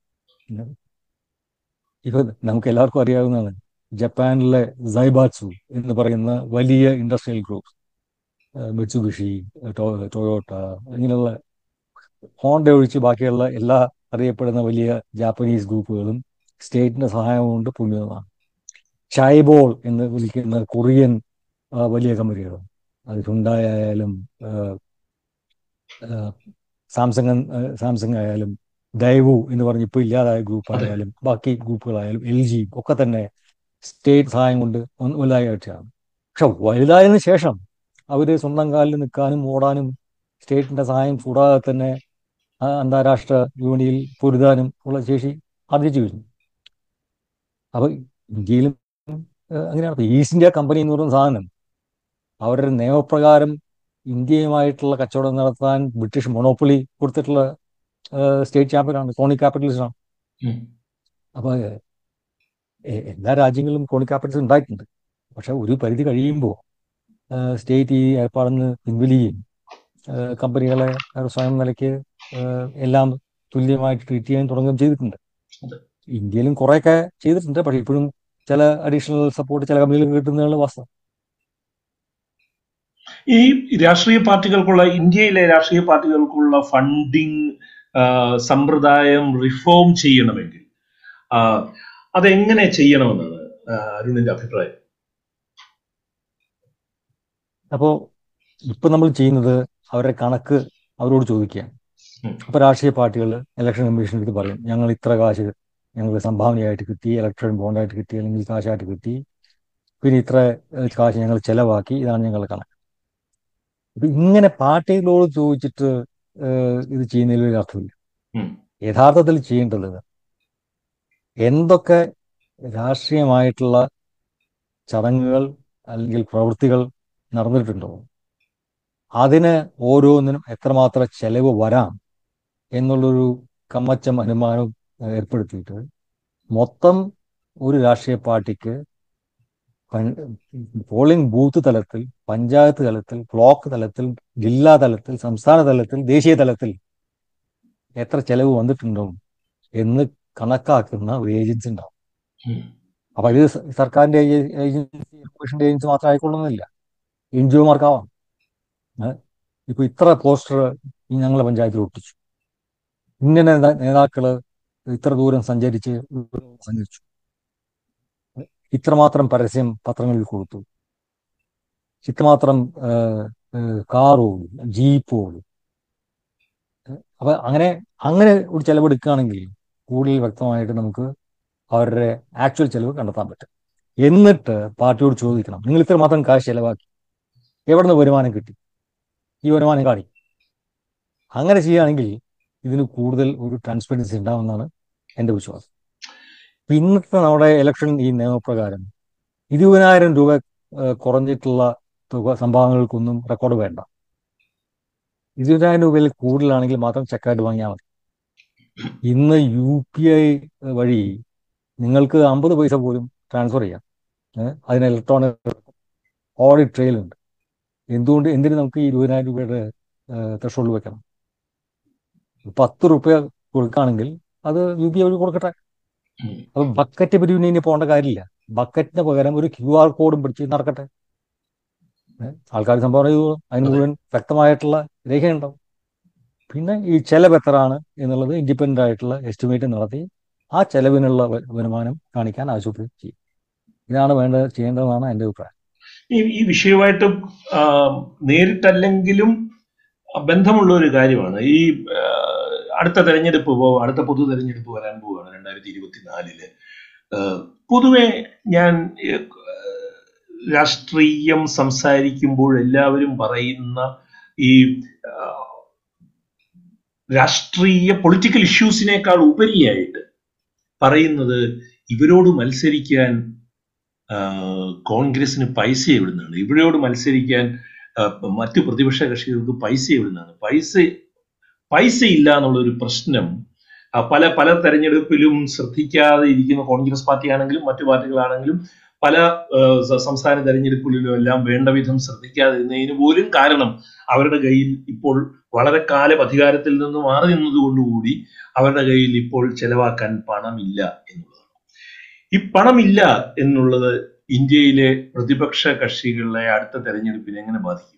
ഇപ്പൊ നമുക്ക് എല്ലാവർക്കും അറിയാവുന്നതാണ് ജപ്പാനിലെ സൈബാറ്റ്സു എന്ന് പറയുന്ന വലിയ ഇൻഡസ്ട്രിയൽ ഗ്രൂപ്പ് മിറ്റ്സുബിഷി ടൊയോട്ട ഇങ്ങനെയുള്ള ഹോണ്ട ഒഴിച്ച് ബാക്കിയുള്ള എല്ലാ അറിയപ്പെടുന്ന വലിയ ജാപ്പനീസ് ഗ്രൂപ്പുകളും സ്റ്റേറ്റിന്റെ സഹായം കൊണ്ട് പൊങ്ങുന്നതാണ് ചൈബോൾ എന്ന് വിളിക്കുന്ന കൊറിയൻ ആ, വലിയ കമ്പനികൾ അത് ഹുണ്ടായ ആയാലും ആ, ആ, സാംസങ് ആ, സാംസങ് ആയാലും ഡൈവു എന്ന് പറഞ്ഞ് ഇപ്പോൾ ഇല്ലാതായ ഗ്രൂപ്പ് അതെ. ആയാലും ബാക്കി ഗ്രൂപ്പുകളായാലും എൽ ജി ഒക്കെ തന്നെ സ്റ്റേറ്റ് സഹായം കൊണ്ട് ഒന്ന് വലുതായിട്ടാണ് പക്ഷെ വലുതായതിനു ശേഷം അവർ സ്വന്തം കാലിൽ നിൽക്കാനും ഓടാനും സ്റ്റേറ്റിന്റെ സഹായം കൂടാതെ തന്നെ ആ അന്താരാഷ്ട്ര വിപണിയിൽ പൊരുതാനും ഉള്ള ശേഷി ആർജിച്ചു കഴിഞ്ഞു അപ്പൊ ഇന്ത്യയിലും ഏഹ്, അങ്ങനെയാണ് ഇപ്പൊ ഈസ്റ്റ് ഇന്ത്യ കമ്പനി എന്ന് പറയുന്ന സാധനം അവരുടെ നിയമപ്രകാരം ഇന്ത്യയുമായിട്ടുള്ള കച്ചവടം നടത്താൻ ബ്രിട്ടീഷ് മൊണോപ്പൊളി കൊടുത്തിട്ടുള്ള സ്റ്റേറ്റ് ചാമ്പ്യനാണ് കോണി ക്യാപിറ്റലിസ്റ്റ് ആണ് ഉം. അപ്പൊ എ- എല്ലാ രാജ്യങ്ങളിലും കോണി ക്യാപിറ്റൽസ് ഉണ്ടായിട്ടുണ്ട് പക്ഷെ ഒരു പരിധി കഴിയുമ്പോൾ സ്റ്റേറ്റ് ഈ ഏർപ്പാടിൽ നിന്ന് പിൻവലിക്കുകയും ഏഹ് കമ്പനികളെ അവർ സ്വയം നിലയ്ക്ക് ഏഹ് എല്ലാം തുല്യമായിട്ട് ട്രീറ്റ് ചെയ്യാൻ തുടങ്ങുകയും ചെയ്തിട്ടുണ്ട് അതെ. ഇന്ത്യയിലും കുറേയൊക്കെ ചെയ്തിട്ടുണ്ട് പക്ഷെ ഇപ്പോഴും ചില അഡീഷണൽ സപ്പോർട്ട് ചില കമ്പനികൾക്ക് കിട്ടുന്നതാണ് വാസ്തവം ഈ രാഷ്ട്രീയ പാർട്ടികൾക്കുള്ള ഇന്ത്യയിലെ രാഷ്ട്രീയ പാർട്ടികൾക്കുള്ള ഫണ്ടിങ് സമ്പ്രദായം റിഫോം ചെയ്യണമെങ്കിൽ ആ, അതെങ്ങനെ ചെയ്യണമെന്നാണ് ആ, അരുണിന്റെ അഭിപ്രായം അപ്പോൾ ഇപ്പൊ നമ്മൾ ചെയ്യുന്നത് അവരുടെ കണക്ക് അവരോട് ചോദിക്കുക ഉം. അപ്പൊ രാഷ്ട്രീയ പാർട്ടികൾ ഇലക്ഷൻ കമ്മീഷൻ്റെ അടുത്ത് പറയും ഞങ്ങൾ ഇത്ര കാശ് ഞങ്ങൾ സംഭാവനയായിട്ട് കിട്ടി ഇലക്ഷൻ ബോണ്ടായിട്ട് കിട്ടി അല്ലെങ്കിൽ കാശായിട്ട് കിട്ടി പിന്നെ ഇത്ര ഏഹ്, കാശ് ഞങ്ങൾ ചെലവാക്കി ഇതാണ് ഞങ്ങളുടെ കണക്ക് അപ്പൊ ഇങ്ങനെ പാർട്ടികളോട് ചോദിച്ചിട്ട് ഏഹ്, ഇത് ചെയ്യുന്നതിൽ ഒരു അർത്ഥമില്ല ഉം. യഥാർത്ഥത്തിൽ ചെയ്യേണ്ടത് എന്തൊക്കെ രാഷ്ട്രീയമായിട്ടുള്ള ചടങ്ങുകൾ അല്ലെങ്കിൽ പ്രവൃത്തികൾ നടന്നിട്ടുണ്ടോ അതിന് ഓരോന്നിനും എത്രമാത്രം ചെലവ് വരാം എന്നുള്ളൊരു കമ്മച്ചം അനുമാനം ഏഹ്, ഏർപ്പെടുത്തിയിട്ട് മൊത്തം ഒരു രാഷ്ട്രീയ പാർട്ടിക്ക് പൻ- പോളിംഗ് ബൂത്ത് തലത്തിൽ പഞ്ചായത്ത് തലത്തിൽ ബ്ലോക്ക് തലത്തിൽ ജില്ലാ തലത്തിൽ സംസ്ഥാന തലത്തിൽ ദേശീയ തലത്തിൽ എത്ര ചെലവ് വന്നിട്ടുണ്ടോ എന്ന് കണക്കാക്കുന്ന ഒരു ഏജൻസി ഉണ്ടാവും ഉം. അപ്പൊ ഇത് സ- സർക്കാരിന്റെ ഏ- ഏജൻസി കമ്മീഷന്റെ ഏജൻസി മാത്രം ആയിക്കൊള്ളുന്നില്ല എൻ ജി ഒമാർക്കാവാം ഇപ്പൊ ഇത്ര പോസ്റ്റർ ഞങ്ങളെ പഞ്ചായത്തിൽ ഒട്ടിച്ചു ഇങ്ങനെ നേതാ- നേതാക്കള് ഇത്ര ദൂരം സഞ്ചരിച്ച് സഞ്ചരിച്ചു ഇത്രമാത്രം പരസ്യം പത്രങ്ങളിൽ കൊടുത്തു ഇത്രമാത്രം കാർ ഓടി ജീപ്പ് ഓടി അപ്പൊ അങ്ങനെ അങ്ങനെ ഒരു ചെലവെടുക്കുകയാണെങ്കിൽ കൂടുതൽ വ്യക്തമായിട്ട് നമുക്ക് അവരുടെ ആക്ച്വൽ ചെലവ് കണ്ടെത്താൻ പറ്റും എന്നിട്ട് പാർട്ടിയോട് ചോദിക്കണം നിങ്ങൾ ഇത്ര മാത്രം കാശ് ചെലവാക്കി എവിടെ നിന്ന് വരുമാനം കിട്ടി ഈ വരുമാനം കാണി അങ്ങനെ ചെയ്യുകയാണെങ്കിൽ ഇതിന് കൂടുതൽ ഒരു ട്രാൻസ്പെറൻസി ഉണ്ടാവുമെന്നാണ് എൻ്റെ വിശ്വാസം ഇപ്പൊ ഇന്നത്തെ നമ്മുടെ ഇലക്ഷൻ ഈ നിയമപ്രകാരം ഇരുപതിനായിരം രൂപ ഏഹ്, കുറഞ്ഞിട്ടുള്ള തുക സംഭാവനകൾക്കൊന്നും റെക്കോർഡ് വേണ്ട ഇരുപതിനായിരം രൂപയിൽ കൂടുതലാണെങ്കിൽ മാത്രം ചെക്കായിട്ട് വാങ്ങിയാൽ മതി ഇന്ന് യു പി ഐ വഴി നിങ്ങൾക്ക് അമ്പത് പൈസ പോലും ട്രാൻസ്ഫർ ചെയ്യാം ഏഹ്, അതിന് ഇലക്ട്രോണിക് ഓഡിറ്റ് ട്രെയിൽ ഉണ്ട് എന്തുകൊണ്ട് എന്തിന് നമുക്ക് ഈ ഇരുപതിനായിരം രൂപയുടെ ത്രഷോൾഡ് വെക്കണം പത്ത് റുപ്യ കൊടുക്കുകയാണെങ്കിൽ അത് യു പി ഐ വഴി കൊടുക്കട്ടെ ഉം. അപ്പൊ ബക്കറ്റ് പിരിവിന് ഇനി പോകേണ്ട കാര്യമില്ല ബക്കറ്റിന് പകരം ഒരു ക്യു ആർ കോഡും പിടിച്ച് നടക്കട്ടെ ആൾക്കാർ സംഭാവന ചെയ്തു അതിന് അതെ. മുഴുവൻ വ്യക്തമായിട്ടുള്ള രേഖയുണ്ടാവും പിന്നെ ഈ ചെലവ് എത്രയാണ് എന്നുള്ളത് ഇൻഡിപെൻഡന്റ് ആയിട്ടുള്ള എസ്റ്റിമേറ്റ് നടത്തി ആ ചെലവിനുള്ള വ- വരുമാനം കാണിക്കാൻ ആശുപത്രി ചെയ്യും ഇതാണ് വേണ്ടത് ചെയ്യേണ്ടതെന്നാണ് എൻ്റെ അഭിപ്രായം ഈ ഈ വിഷയവുമായിട്ട് ആ, നേരിട്ടല്ലെങ്കിലും ബന്ധമുള്ള ഒരു കാര്യമാണ് ഈ ആ, അടുത്ത തെരഞ്ഞെടുപ്പ് പോ- അടുത്ത പൊതു തെരഞ്ഞെടുപ്പ് വരാൻ പോവുകയാണ് രണ്ടായിരത്തി ഇരുപത്തിനാലില് പൊതുവെ ഞാൻ ഏ, രാഷ്ട്രീയം സംസാരിക്കുമ്പോൾ എല്ലാവരും പറയുന്ന ഈ ആ, രാഷ്ട്രീയ പൊളിറ്റിക്കൽ ഇഷ്യൂസിനേക്കാൾ ഉപരിയായിട്ട് പറയുന്നത് ഇവരോട് മത്സരിക്കാൻ ആ, കോൺഗ്രസിന് പൈസ എവിടുന്നാണ് ഇവരോട് മത്സരിക്കാൻ ആ, മറ്റു പ്രതിപക്ഷ കക്ഷികൾക്ക് പൈസ എവിടുന്നാണ് പൈസ പൈസ ഇല്ല എന്നുള്ള ഒരു പ്രശ്നം ആ, പല പല തെരഞ്ഞെടുപ്പിലും ശ്രദ്ധിക്കാതെ ഇരിക്കുന്ന കോൺഗ്രസ് പാർട്ടി ആണെങ്കിലും മറ്റു പാർട്ടികളാണെങ്കിലും പല ഏഹ്, സ- സംസ്ഥാന തെരഞ്ഞെടുപ്പുകളിലും എല്ലാം വേണ്ട വിധം ശ്രദ്ധിക്കാതിരുന്നതിന് പോലും കാരണം അവരുടെ കയ്യിൽ ഇപ്പോൾ വളരെ കാലം അധികാരത്തിൽ നിന്ന് മാറി നിന്നതുകൊണ്ടുകൂടി അവരുടെ കയ്യിൽ ഇപ്പോൾ ചെലവാക്കാൻ പണമില്ല എന്നുള്ളതാണ് ഈ പണമില്ല എന്നുള്ളത് ഇന്ത്യയിലെ പ്രതിപക്ഷ കക്ഷികളെ അടുത്ത തെരഞ്ഞെടുപ്പിനെ എങ്ങനെ ബാധിക്കും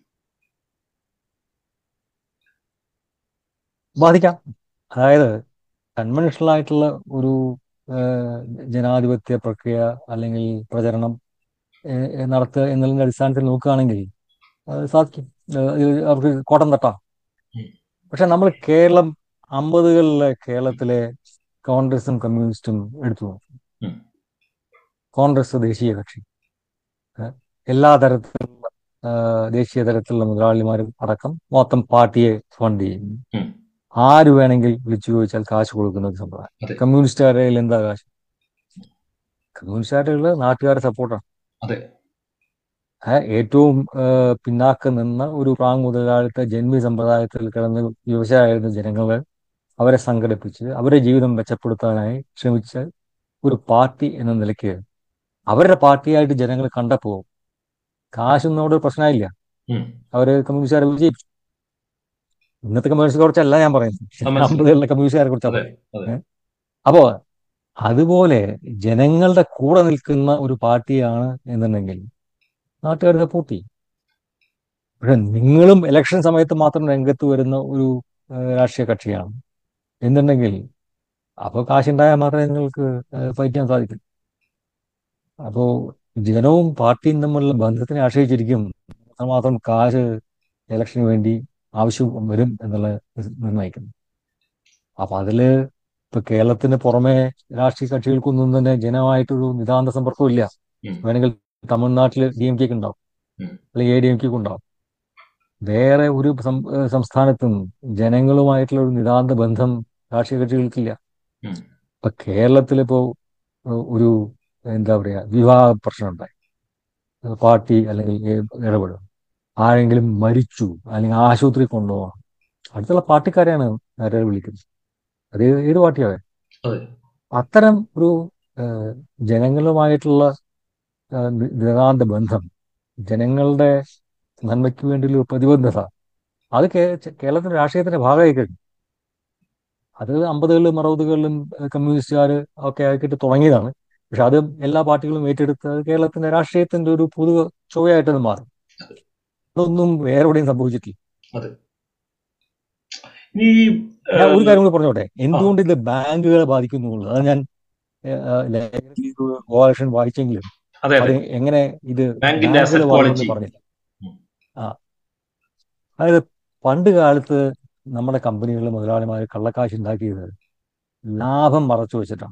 ബാധിക്കാം അതായത് കൺവെൻഷണൽ ആയിട്ടുള്ള ഒരു ഏഹ്, ജനാധിപത്യ പ്രക്രിയ അല്ലെങ്കിൽ പ്രചരണം ഏഹ്, ഏഹ്, നടത്തുക എന്നതിന്റെ അടിസ്ഥാനത്തിൽ നോക്കുകയാണെങ്കിൽ അത് സാധിക്കും ഏഹ്, ഇത് അവർക്ക് കോട്ടം തട്ടാം ഉം. പക്ഷെ നമ്മൾ കേരളം അമ്പതുകളിലെ കേരളത്തിലെ കോൺഗ്രസും കമ്മ്യൂണിസ്റ്റും എടുത്തു നോക്കും ഉം. കോൺഗ്രസ് ദേശീയ കക്ഷി ഏഹ്, എല്ലാ തരത്തിലുള്ള ഏഹ്, ദേശീയ തലത്തിലുള്ള മുതലാളിമാരും അടക്കം മൊത്തം പാർട്ടിയെ ഫണ്ട് ചെയ്യും ഉം. ആര് വേണമെങ്കിൽ വിളിച്ചു ചോദിച്ചാൽ കാശ് കൊടുക്കുന്ന ഒരു അതെ. സമ്പ്രദായം കമ്മ്യൂണിസ്റ്റുകാരുടെ കയ്യിൽ എന്താ കാശ് കമ്മ്യൂണിസ്റ്റുകാരുടെ കയ്യില് നാട്ടുകാരുടെ സപ്പോർട്ടാണ് അതെ ഏറ്റവും ഏഹ്, പിന്നാക്കം നിന്ന ഒരു പ്രാങ് മുതലാളിത്ത ജന്മി സമ്പ്രദായത്തിൽ കിടന്ന് വ്യവസായായിരുന്ന ജനങ്ങളെ അവരെ സംഘടിപ്പിച്ച് അവരുടെ ജീവിതം മെച്ചപ്പെടുത്താനായി ശ്രമിച്ച ഒരു പാർട്ടി എന്ന നിലയ്ക്ക് അവരുടെ പാർട്ടിയായിട്ട് ജനങ്ങൾ കണ്ടപ്പോൾ കാശൊന്നും അവിടെ ഒരു പ്രശ്നമില്ല ഉം. അവര് കമ്മ്യൂണിസ്റ്റുകാരെ വിജയിച്ചു ഇന്നത്തെ കമ്മ്യൂണിസ്റ്റുകാരെ കുറിച്ചല്ല ഞാൻ പറയുന്നത് മനസ്സിലായി. അമ്പതുകളിലെ കമ്മ്യൂണിസ്റ്റുകാരെ കുറിച്ചാണ് അതെ അതെ അപ്പോ അതുപോലെ ജനങ്ങളുടെ കൂടെ നിൽക്കുന്ന ഒരു പാർട്ടിയാണ് എന്നുണ്ടെങ്കിൽ നാട്ടുകാർ സപ്പോർട്ട് ചെയ്യും പക്ഷെ നിങ്ങളും ഇലക്ഷൻ സമയത്ത് മാത്രം രംഗത്ത് വരുന്ന ഒരു ഏഹ്, രാഷ്ട്രീയ കക്ഷിയാണ് എന്നുണ്ടെങ്കിൽ അപ്പോൾ കാശുണ്ടായാൽ മാത്രമേ നിങ്ങൾക്ക് ഫൈറ്റ് ചെയ്യാൻ സാധിക്കൂ അപ്പോൾ ജനവും പാർട്ടിയും തമ്മിലുള്ള ബന്ധത്തിനെ ആശ്രയിച്ചിരിക്കും മാത്രം കാശ് ഇലക്ഷന് വേണ്ടി ആവശ്യം വരും എന്നുള്ള നിർണ്ണയിക്കുന്നു അപ്പൊ അതില് ഇപ്പൊ കേരളത്തിന് പുറമെ രാഷ്ട്രീയ കക്ഷികൾക്കൊന്നും തന്നെ ജനമായിട്ടൊരു നിതാന്ത സമ്പർക്കം ഇല്ല ഉം. വേണമെങ്കിൽ തമിഴ്നാട്ടിൽ ഡി എം കെക്ക് ഉണ്ടാവും ഉം. അല്ലെങ്കിൽ എ ഡി എം കെക്ക് ഉണ്ടാവും വേറെ ഒരു സം- ഏഹ് സംസ്ഥാനത്തും ജനങ്ങളുമായിട്ടുള്ള ഒരു നിതാന്ത ബന്ധം രാഷ്ട്രീയ കക്ഷികൾക്കില്ല ഉം. ഇപ്പൊ കേരളത്തിലിപ്പോ ഏഹ് ഒരു എന്താ പറയാ വിവാഹ പ്രശ്നം ഉണ്ടായി ഏഹ് പാർട്ടി അല്ലെങ്കിൽ ഏ- ഇടപെടും ആരെങ്കിലും മരിച്ചു അല്ലെങ്കിൽ ആശുപത്രി കൊണ്ടുപോകണം അടുത്തുള്ള പാർട്ടിക്കാരെയാണ് നേരെ വിളിക്കുന്നത് അത് ഏത് ഏത് പാർട്ടിയാവേ അതെ അത്തരം ഒരു ഏഹ്, ജനങ്ങളുമായിട്ടുള്ള ഏഹ്, നി- നിതാന്ത ബന്ധം ജനങ്ങളുടെ നന്മയ്ക്ക് വേണ്ടിയുള്ള ഒരു പ്രതിബദ്ധത അത് കേ- ചെ- കേരളത്തിന്റെ രാഷ്ട്രീയത്തിന്റെ ഭാഗമായി കഴിഞ്ഞു അത് അമ്പതുകളിലും അറുപതുകളിലും ഏഹ്, കമ്മ്യൂണിസ്റ്റുകാർ ഒക്കെ ആക്കിയിട്ട് തുടങ്ങിയതാണ് പക്ഷെ അത് എല്ലാ പാർട്ടികളും ഏറ്റെടുത്ത് അത് കേരളത്തിന്റെ രാഷ്ട്രീയത്തിന്റെ ഒരു പൊതു ചൊവ്വയായിട്ട് അത് മാറി അതൊന്നും വേറെ എവിടെയും സംഭവിച്ചിട്ടില്ല ഇനി ഞാൻ ഒരു കാര്യം കൂടി പറഞ്ഞോട്ടെ എന്തുകൊണ്ട് ഇത് ബാങ്കുകളെ ബാധിക്കുന്നു എന്നുള്ളത് അത് ഞാൻ ഏഹ്, ലേഖനത്തിൽ ഇത് ഗോപാലകൃഷ്ണൻ വായിച്ചെങ്കിലും അതെ അത് അതെ എങ്ങനെ ഇത് ബാങ്കിന്റെ ബാങ്കുകൾ asset വളരുമെന്ന് quality. പറഞ്ഞില്ല ഉം. ആ അതായത് പണ്ട് കാലത്ത് നമ്മുടെ കമ്പനികൾ മുതലാളിമാർ കള്ളക്കാശ് ഉണ്ടാക്കിയത് ലാഭം മറച്ചു വെച്ചിട്ടാണ്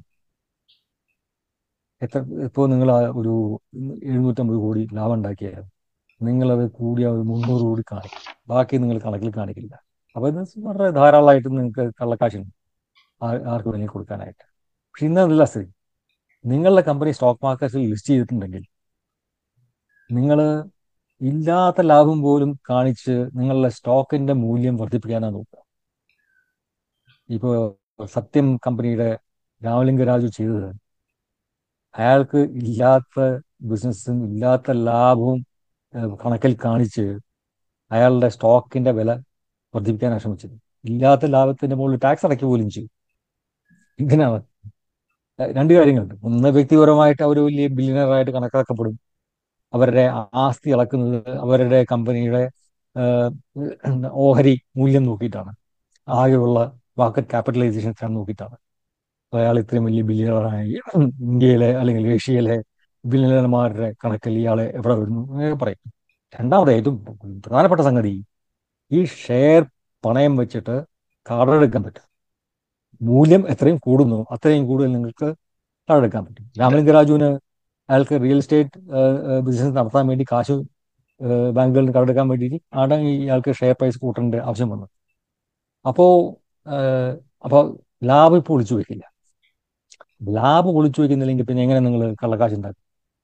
എത്ര ഇപ്പോൾ നിങ്ങൾ ആ ഒരു എഴുന്നൂറ്റമ്പത് കോടി ലാഭം ഉണ്ടാക്കിയാൽ നിങ്ങളത് കൂടിയ ഒരു മുന്നൂറ് കോടി കാണിക്കും ബാക്കി നിങ്ങൾ കണക്കിൽ കാണിക്കില്ല അപ്പോൾ ഇത് വളരെ ധാരാളമായിട്ട് നിങ്ങൾക്ക് കള്ളക്കാശുണ്ട് ആ- ആർക്ക് വേണമെങ്കിൽ കൊടുക്കാനായിട്ട് പക്ഷെ ഇന്ന് അതല്ല സ്ഥിതി നിങ്ങളുടെ കമ്പനി സ്റ്റോക്ക് മാർക്കറ്റിൽ ലിസ്റ്റ് ചെയ്തിട്ടുണ്ടെങ്കിൽ നിങ്ങൾ ഇല്ലാത്ത ലാഭം പോലും കാണിച്ച് നിങ്ങളുടെ സ്റ്റോക്കിന്റെ മൂല്യം വർദ്ധിപ്പിക്കാനാണ് നോക്കുക ഇപ്പോൾ സത്യം കമ്പനിയുടെ രാമലിംഗ രാജു ചെയ്തത് അയാൾക്ക് ഇല്ലാത്ത ബിസിനസ്സും ഇല്ലാത്ത ലാഭവും ഏഹ്, കണക്കിൽ കാണിച്ച് അയാളുടെ സ്റ്റോക്കിന്റെ വില വർദ്ധിപ്പിക്കാനാണ് ശ്രമിച്ചത് ഇല്ലാത്ത ലാഭത്തിന്റെ മുകളിൽ ടാക്സ് അടയ്ക്കുക പോലും ചെയ്യും ഇങ്ങനെയാണ് ഏഹ്, രണ്ട് കാര്യങ്ങളുണ്ട് ഒന്ന് വ്യക്തിപരമായിട്ട് അവർ വലിയ ബില്യണറായിട്ട് കണക്കാക്കപ്പെടും അവരുടെ ആസ്തി അളക്കുന്നത് അവരുടെ കമ്പനിയുടെ ഏഹ്, ഓഹരി മൂല്യം നോക്കിയിട്ടാണ് ആകെയുള്ള മാർക്കറ്റ് ക്യാപിറ്റലൈസേഷൻ നോക്കിയിട്ടാണ് അപ്പോൾ അയാൾ ഇത്രയും വലിയ ബില്യണറായി ഇന്ത്യയിലെ അല്ലെങ്കിൽ ഏഷ്യയിലെ ബില്യണർമാരുടെ കണക്കിൽ ഇയാളെ എവിടെ വരുന്നു എന്നൊക്കെ പറയും രണ്ടാമത് ഏറ്റവും പ്രധാനപ്പെട്ട സംഗതി ഈ ഷെയർ പണയം വെച്ചിട്ട് കടമെടുക്കാൻ പറ്റും മൂല്യം എത്രയും കൂടുന്നു അത്രയും കൂടുതൽ നിങ്ങൾക്ക് കടമെടുക്കാൻ പറ്റും രാമലിംഗ രാജുവിന് അയാൾക്ക് റിയൽ എസ്റ്റേറ്റ് ബിസിനസ് നടത്താൻ വേണ്ടി കാശ് ഏഹ്, ബാങ്കുകളിൽ നിന്ന് കടമെടുക്കാൻ വേണ്ടിയിട്ട് ആണ് ഇയാൾക്ക് ഷെയർ പ്രൈസ് കൂട്ടേണ്ട ആവശ്യം വന്നത് അപ്പോൾ അപ്പോൾ ലാഭം ഇപ്പോൾ ഒളിച്ചു വെക്കില്ല ലാഭം ഒളിച്ചു വെക്കുന്നില്ലെങ്കിൽ പിന്നെ എങ്ങനെ നിങ്ങൾ കള്ളക്കാശ് ഉണ്ടാക്കും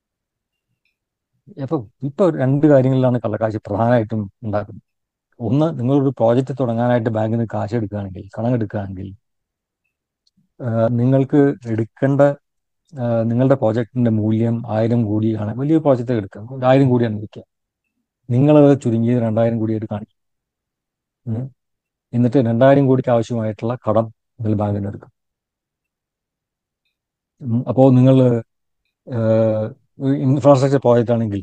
അപ്പൊ ഇപ്പൊ രണ്ട് കാര്യങ്ങളിലാണ് കള്ളക്കാശ് പ്രധാനമായിട്ടും ഉണ്ടാക്കുന്നത് ഒന്ന് നിങ്ങളൊരു പ്രോജക്റ്റ് തുടങ്ങാനായിട്ട് ബാങ്കിൽ നിന്ന് കാശ് എടുക്കുകയാണെങ്കിൽ കടം എടുക്കുകയാണെങ്കിൽ ആഹ് നിങ്ങൾക്ക് എടുക്കേണ്ട ആ, നിങ്ങളുടെ പ്രോജക്റ്റിന്റെ മൂല്യം ആയിരം കോടിയാണ് വലിയ പ്രോജക്റ്റ് എടുക്കുക ഒരു ആയിരം കോടിയാണ് വിൽക്കുക നിങ്ങൾ ചുരുങ്ങിയത് രണ്ടായിരം കോടിയായിട്ട് കാണിക്കും ഉം. എന്നിട്ട് രണ്ടായിരം കോടിക്ക് ആവശ്യമായിട്ടുള്ള കടം നിങ്ങൾ ബാങ്കിൽ നിന്ന് എടുക്കും ഉം. അപ്പോൾ നിങ്ങൾ ഇൻഫ്രാസ്ട്രക്ചർ പ്രോജക്റ്റ് ആണെങ്കിൽ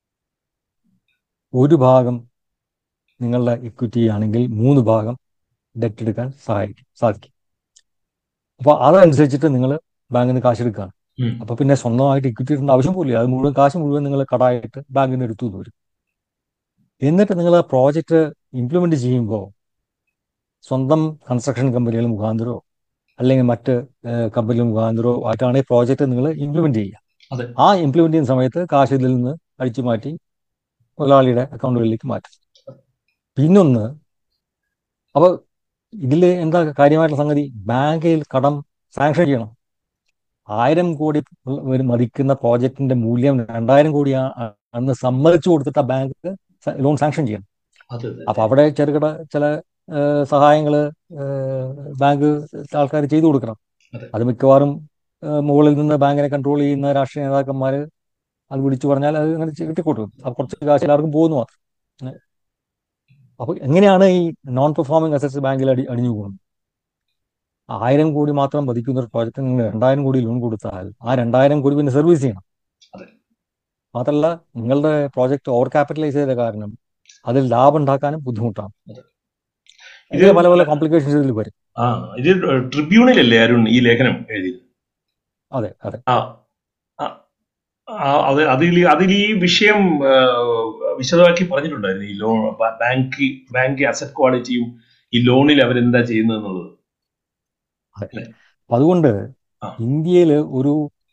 ഒരു ഭാഗം നിങ്ങളുടെ ഇക്വിറ്റി ആണെങ്കിൽ മൂന്ന് ഭാഗം ഡെറ്റ് എടുക്കാൻ സഹായിക്കും സാധിക്കും അപ്പോൾ അതനുസരിച്ചിട്ട് നിങ്ങൾ ബാങ്കിൽ നിന്ന് കാശ് എടുക്കുകയാണ് ഉം. അപ്പൊ പിന്നെ സ്വന്തമായിട്ട് ഇക്വിറ്റി ഇടേണ്ട ആവശ്യം പോലില്ല അത് മുഴുവൻ കാശ് മുഴുവൻ നിങ്ങൾ കടായിട്ട് ബാങ്കിൽ നിന്ന് എടുത്തു എന്ന് വരും എന്നിട്ട് നിങ്ങൾ ആ പ്രോജക്റ്റ് ഇംപ്ലിമെന്റ് ചെയ്യുമ്പോൾ സ്വന്തം കൺസ്ട്രക്ഷൻ കമ്പനികൾ മുഖാന്തരമോ അല്ലെങ്കിൽ മറ്റ് കമ്പനികൾ മുഖാന്തരമോ ആയിട്ടാണ് ഈ പ്രോജക്റ്റ് നിങ്ങൾ ഇംപ്ലിമെന്റ് ചെയ്യുക അതെ. ആ ഇംപ്ലിമെന്റ് ചെയ്യുന്ന സമയത്ത് കാശ് ഇതിൽ നിന്ന് അടിച്ചു മാറ്റി മുതലാളിയുടെ അക്കൗണ്ടുകളിലേക്ക് മാറ്റും പിന്നൊന്ന് അപ്പോൾ ഇതിൽ എന്താ കാര്യമായിട്ടുള്ള സംഗതി ബാങ്കിൽ കടം സാങ്ഷൻ ചെയ്യണം ആയിരം കോടി വരെ മതിക്കുന്ന പ്രോജക്റ്റിന്റെ മൂല്യം രണ്ടായിരം കോടി അന്ന് സമ്മതിച്ചു കൊടുത്തിട്ട് ആ ബാങ്ക് ലോൺ സാങ്ഷൻ ചെയ്യണം അതെ അതെ അപ്പൊ അവിടെ ചെറുകിട ചില ഏഹ്, സഹായങ്ങള് ഏഹ്, ബാങ്ക് ആൾക്കാർ ചെയ്തു കൊടുക്കണം അതെ. അത് മിക്കവാറും ഏഹ്, മുകളിൽ നിന്ന് ബാങ്കിനെ കൺട്രോൾ ചെയ്യുന്ന രാഷ്ട്രീയ നേതാക്കന്മാര് അത് വിളിച്ചു പറഞ്ഞാൽ അത് അങ്ങനെ കിട്ടിക്കൊടുക്കും അപ്പൊ കുറച്ച് കാശ് എല്ലാവർക്കും പോകുന്നു മാത്രം ഏഹ്. അപ്പൊ എങ്ങനെയാണ് ഈ നോൺ പെർഫോമിംഗ് അസറ്റ്സ് ബാങ്കിൽ അടി അടിഞ്ഞു പോകുന്നത് ആയിരം കോടി മാത്രം വധിക്കുന്ന ഒരു പ്രോജക്റ്റ് നിങ്ങൾ രണ്ടായിരം കോടി ലോൺ കൊടുത്താൽ ആ രണ്ടായിരം കോടി പിന്നെ സർവീസ് ചെയ്യണം അതെ. മാത്രമല്ല നിങ്ങളുടെ പ്രോജക്റ്റ് ഓവർ ക്യാപിറ്റലൈസ് ചെയ്ത കാരണം അതിൽ ലാഭം ഉണ്ടാക്കാനും ബുദ്ധിമുട്ടാണ് അതെ. ഇതിൽ പല പല കോംപ്ലിക്കേഷൻസ് ഇതിൽ വരും ആ ഇത് ട്രിബ്യൂണിലല്ലേ അരുൺ ഈ ലേഖനം എഴുതിയത് അതെ അതെ ആ ആ, ആ, അത് അതിൽ അതിൽ ഈ വിഷയം ആ, വിശദമാക്കി പറഞ്ഞിട്ടുണ്ടായിരുന്നു ഈ ലോൺ ബാങ്ക് ബാങ്ക് അസറ്റ് ക്വാളിറ്റിയും ഈ ലോണിൽ അവരെന്താ ചെയ്യുന്നതെന്നുള്ളത് അപ്പൊ അതുകൊണ്ട് ആ. ഇന്ത്യയിൽ ഒരു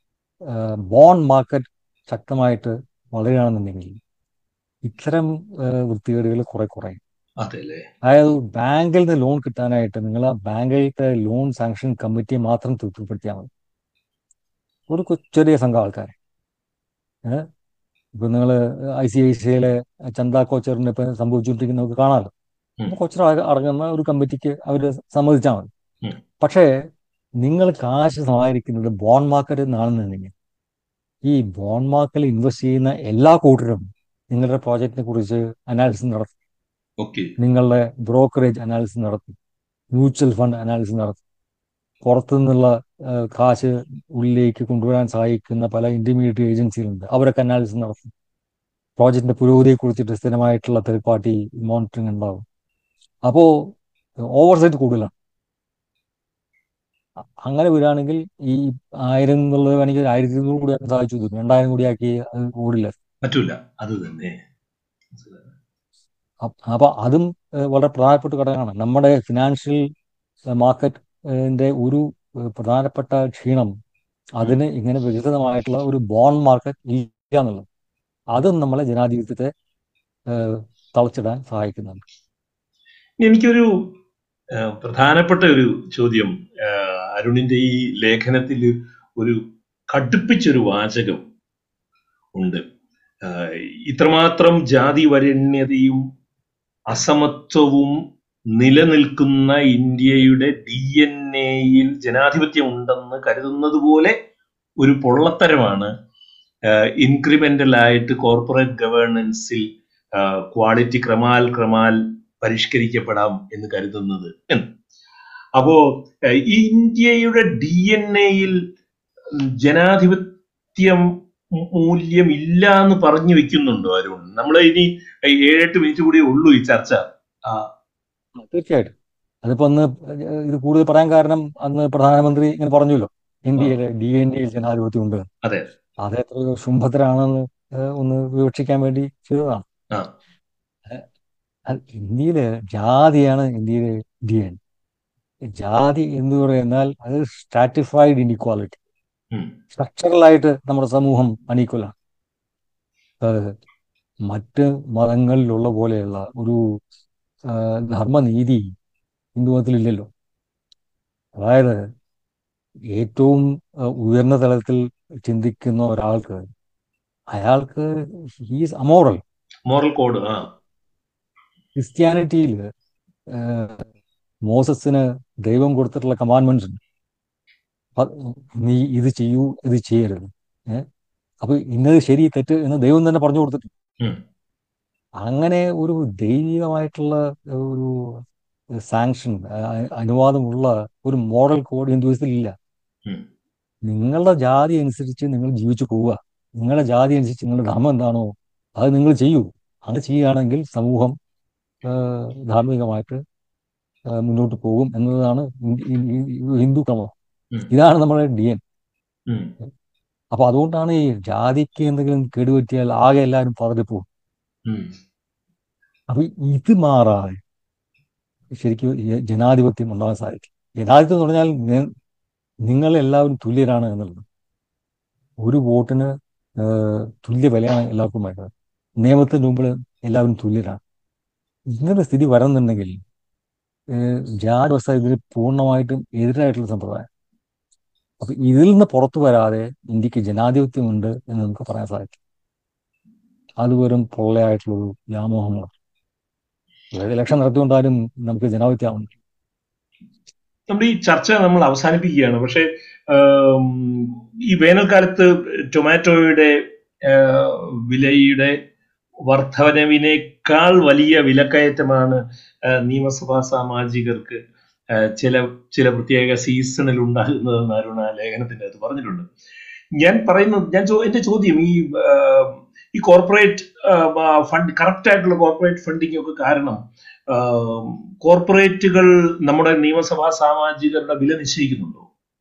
ബോൺ മാർക്കറ്റ് ശക്തമായിട്ട് വളരുകയാണെന്നുണ്ടെങ്കിൽ ഇത്തരം വൃത്തികേടുകൾ കുറെ കുറയും അതെ അല്ലേ അതായത് ബാങ്കിൽ നിന്ന് ലോൺ കിട്ടാനായിട്ട് നിങ്ങൾ ആ ബാങ്കിലത്തെ ലോൺ സാങ്ഷൻ കമ്മിറ്റിയെ മാത്രം തൃപ്തിപ്പെടുത്തിയാൽ മതി ഒരു കൊ- ചെറിയ സംഘം ആൾക്കാരെ ഏഹ് ഇപ്പൊ നിങ്ങൾ ഐ സി ഐ സിയിലെ ചന്ദ കോച്ചറിന് ഇപ്പൊ സംഭവിച്ചുകൊണ്ടിരിക്കുന്ന നമുക്ക് കാണാമല്ലോ ഉം. അപ്പൊ കൊച്ചർ അടങ്ങുന്ന ഒരു കമ്മിറ്റിക്ക് അവർ സമ്മതിച്ചാൽ മതി ഉം. പക്ഷേ നിങ്ങൾ കാശ് സമാഹരിക്കുന്നത് ബോണ്ട് മാർക്കറ്റിൽ നിന്നാണെന്നുണ്ടെങ്കിൽ ഈ ബോണ്ട് മാർക്കറ്റിൽ ഇൻവെസ്റ്റ് ചെയ്യുന്ന എല്ലാ കൂട്ടരും നിങ്ങളുടെ പ്രോജക്റ്റിനെ കുറിച്ച് അനാലിസിസ് നടത്തും ഓക്കെ നിങ്ങളുടെ ബ്രോക്കറേജ് അനാലിസിസ് നടത്തും മ്യൂച്വൽ ഫണ്ട് അനാലിസിസ് നടത്തും പുറത്തു നിന്നുള്ള ആ, കാശ് ഉള്ളിലേക്ക് കൊണ്ടുവരാൻ സഹായിക്കുന്ന പല ഇന്റർമീഡിയറ്റ് ഏജൻസികളുണ്ട് അവരൊക്കെ അനാലിസിസ് നടത്തും പ്രോജക്റ്റിന്റെ പുരോഗതിയെ കുറിച്ചിട്ട് സ്ഥിരമായിട്ടുള്ള തേർഡ് പാർട്ടി മോണിറ്ററിംഗ് ഉണ്ടാവും അപ്പോൾ ഓവർസൈറ്റ് കൂടുതലാണ് അ- അങ്ങനെ വരികയാണെങ്കിൽ ഈ ആയിരം എന്നുള്ളത് വേണമെങ്കിൽ ആയിരത്തി ഇരുന്നൂറ് കൂടി ആക്കാൻ സാധിച്ചു തീർന്നു രണ്ടായിരം കൂടി ആക്കി അത് ഓടില്ല പറ്റൂല അത് തന്നെ അപ്പ- അപ്പൊ അതും ഏഹ്, വളരെ പ്രധാനപ്പെട്ട ഘടകമാണ് നമ്മുടെ ഫിനാൻഷ്യൽ മാർക്കറ്റിന്റെ ഒരു ഏഹ്, പ്രധാനപ്പെട്ട ക്ഷീണം അതിന് ഇങ്ങനെ വികസിതമായിട്ടുള്ള ഒരു ബോണ്ട് മാർക്കറ്റ് ഇല്ല എന്നുള്ളത് അതും നമ്മളെ ജനാധിപത്യത്തെ ഏഹ്, തളച്ചിടാൻ സഹായിക്കുന്നുണ്ട് എനിക്കൊരു ആ, പ്രധാനപ്പെട്ട ഒരു ചോദ്യം ആ, അരുണിന്റെ ഈ ലേഖനത്തിൽ ഒരു കടുപ്പിച്ചൊരു വാചകം ഉണ്ട് ആ, ഇത്രമാത്രം ജാതി വരണ്യതയും അസമത്വവും നിലനിൽക്കുന്ന ഇന്ത്യയുടെ ഡി എൻ എയിൽ ജനാധിപത്യം ഉണ്ടെന്ന് കരുതുന്നത് പോലെ ഒരു പൊള്ളത്തരമാണ് ഇൻക്രിമെന്റൽ ആയിട്ട് കോർപ്പറേറ്റ് ഗവേണൻസിൽ ക്വാളിറ്റി ക്രമാൽ ക്രമാൽ പരിഷ്കരിക്കപ്പെടാം എന്ന് കരുതുന്നത് എന്ന് അപ്പോ ഏഹ്, ഈ ഇന്ത്യയുടെ ഡി എൻ എയിൽ ജനാധിപത്യം മൂ- മൂല്യം ഇല്ല എന്ന് പറഞ്ഞു വെക്കുന്നുണ്ടോ അരുൺ നമ്മൾ ഇനി ഏഴെട്ട് മിനിറ്റ് കൂടിയേ ഉള്ളൂ ഈ ചർച്ച ആ, തീർച്ചയായിട്ടും അതിപ്പോ അന്ന് ഇത് കൂടുതൽ പറയാൻ കാരണം അന്ന് പ്രധാനമന്ത്രി ഇങ്ങനെ പറഞ്ഞല്ലോ ഇന്ത്യയിലെ ഡി എൻ എയിൽ ജനാധിപത്യം ഉണ്ട് അതെ. അത് എത്ര ശുംഭത്തരാണെന്ന് ഏഹ്, ഒന്ന് വിവക്ഷിക്കാൻ വേണ്ടി ചെയ്തതാണ് ആ. ഏഹ്, അത് ഇന്ത്യയില് ജാതിയാണ് ഇന്ത്യയിലെ ഡി എൻ ജാതി എന്ന് പറയുന്നാൽ അത് സ്ട്രാറ്റിഫൈഡ് ഇൻഇക്വാലിറ്റി ഉം. സ്ട്രക്ചറലായിട്ട് നമ്മുടെ സമൂഹം അണീക്വലാണ് മറ്റ് മതങ്ങളിലുള്ള പോലെയുള്ള ഒരു ആ, ധർമ്മനീതി ഹിന്ദു മതത്തിലില്ലല്ലോ അതായത് ഏറ്റവും ആ, ഉയർന്ന തലത്തിൽ ചിന്തിക്കുന്ന ഒരാൾക്ക് അയാൾക്ക് ഹീസ് അമോറൽ മോറൽ കോഡ് ആ ക്രിസ്ത്യാനിറ്റിയിൽ മോസസിന് ദൈവം കൊടുത്തിട്ടുള്ള കമാൻഡ്മെന്റ്സ് ഉണ്ട് പ- നീ ഇത് ചെയ്യൂ ഇത് ചെയ്യരുത് ഏഹ് അപ്പൊ ഇന്നത് ശരി തെറ്റ് എന്ന് ദൈവം തന്നെ പറഞ്ഞു കൊടുത്തിട്ട് ഉം. അങ്ങനെ ഒരു ദൈവികമായിട്ടുള്ള ഒരു സാങ്ഷൻ അനുവാദമുള്ള ഒരു മോഡൽ കോഡ് ഹിന്ദുവിസത്തിൽ ഇല്ല ഉം. നിങ്ങളുടെ ജാതി അനുസരിച്ച് നിങ്ങൾ ജീവിച്ചു പോവുക നിങ്ങളുടെ ജാതി അനുസരിച്ച് നിങ്ങളുടെ ധർമ്മം എന്താണോ അത് നിങ്ങൾ ചെയ്യൂ അത് ചെയ്യുകയാണെങ്കിൽ സമൂഹം ആ, ധാർമ്മികമായിട്ട് ആ, മുന്നോട്ട് പോകും എന്നതാണ് ഹിന്ദു- ഈ- ഈ ഹിന്ദു ക്രമം ഉം. ഇതാണ് നമ്മുടെ ഡി എൻ ഉം. അപ്പൊ അതുകൊണ്ടാണ് ഈ ജാതിക്ക് എന്തെങ്കിലും കേടുപറ്റിയാൽ ആകെ എല്ലാവരും പതറിപ്പോവും ഉം. അപ്പൊ ഇത് മാറാതെ ശരിക്കും ഈ ജനാധിപത്യം ഉണ്ടാകാൻ സാധിക്കും ജനാധിപത്യം എന്ന് പറഞ്ഞാൽ നി- നിങ്ങൾ എല്ലാവരും തുല്യരാണ് എന്നുള്ളത് ഒരു വോട്ടിന് ആ, തുല്യ വിലയാണ് എല്ലാവർക്കും വേണ്ടത് നിയമത്തിന് മുമ്പിൽ എല്ലാവരും തുല്യരാണ് ഇങ്ങനെ സ്ഥിതി വരുന്നുണ്ടെങ്കിൽ ഏഹ് ജാതി വ്യവസ്ഥ ഇതിന് പൂർണ്ണമായിട്ടും എതിരായിട്ടുള്ള സമ്പ്രദായം അപ്പൊ ഇതിൽ നിന്ന് പുറത്തു വരാതെ ഇന്ത്യക്ക് ജനാധിപത്യമുണ്ട് എന്ന് നമുക്ക് പറയാൻ സാധിക്കും അത് വെറും പൊള്ളയായിട്ടുള്ളൊരു വ്യാമോഹമാണ് അതായത് ഇലക്ഷൻ നടത്തിക്കൊണ്ടാലും നമുക്ക് ജനാധിപത്യം ആവുന്നില്ല നമ്മുടെ ഈ ചർച്ച നമ്മൾ അവസാനിപ്പിക്കുകയാണ് പക്ഷെ ആം, ഈ വേനൽക്കാലത്ത് ടൊമാറ്റോയുടെ ആ, വിലയുടെ വർധനവിനേക്കാൾ വലിയ വിലക്കയറ്റമാണ് ആ, നിയമസഭാ സാമാജികർക്ക് ആ, ചില ചില പ്രത്യേക സീസണിൽ ഉണ്ടാകുന്നതെന്ന് അരുണ ലേഖനത്തിന്റെ അകത്ത് പറഞ്ഞിട്ടുണ്ട് ഞാൻ പറയുന്നത് ഞാൻ ചോ- എന്റെ ചോദ്യം ഈ ആ, ഈ കോർപ്പറേറ്റ് ഫണ്ട് കറക്റ്റ് ആയിട്ടുള്ള കോർപ്പറേറ്റ് ഫണ്ടിങ് ഒക്കെ കാരണം ആ, കോർപ്പറേറ്റുകൾ നമ്മുടെ നിയമസഭാ സാമാജികരുടെ വില നിശ്ചയിക്കുന്നുണ്ടോ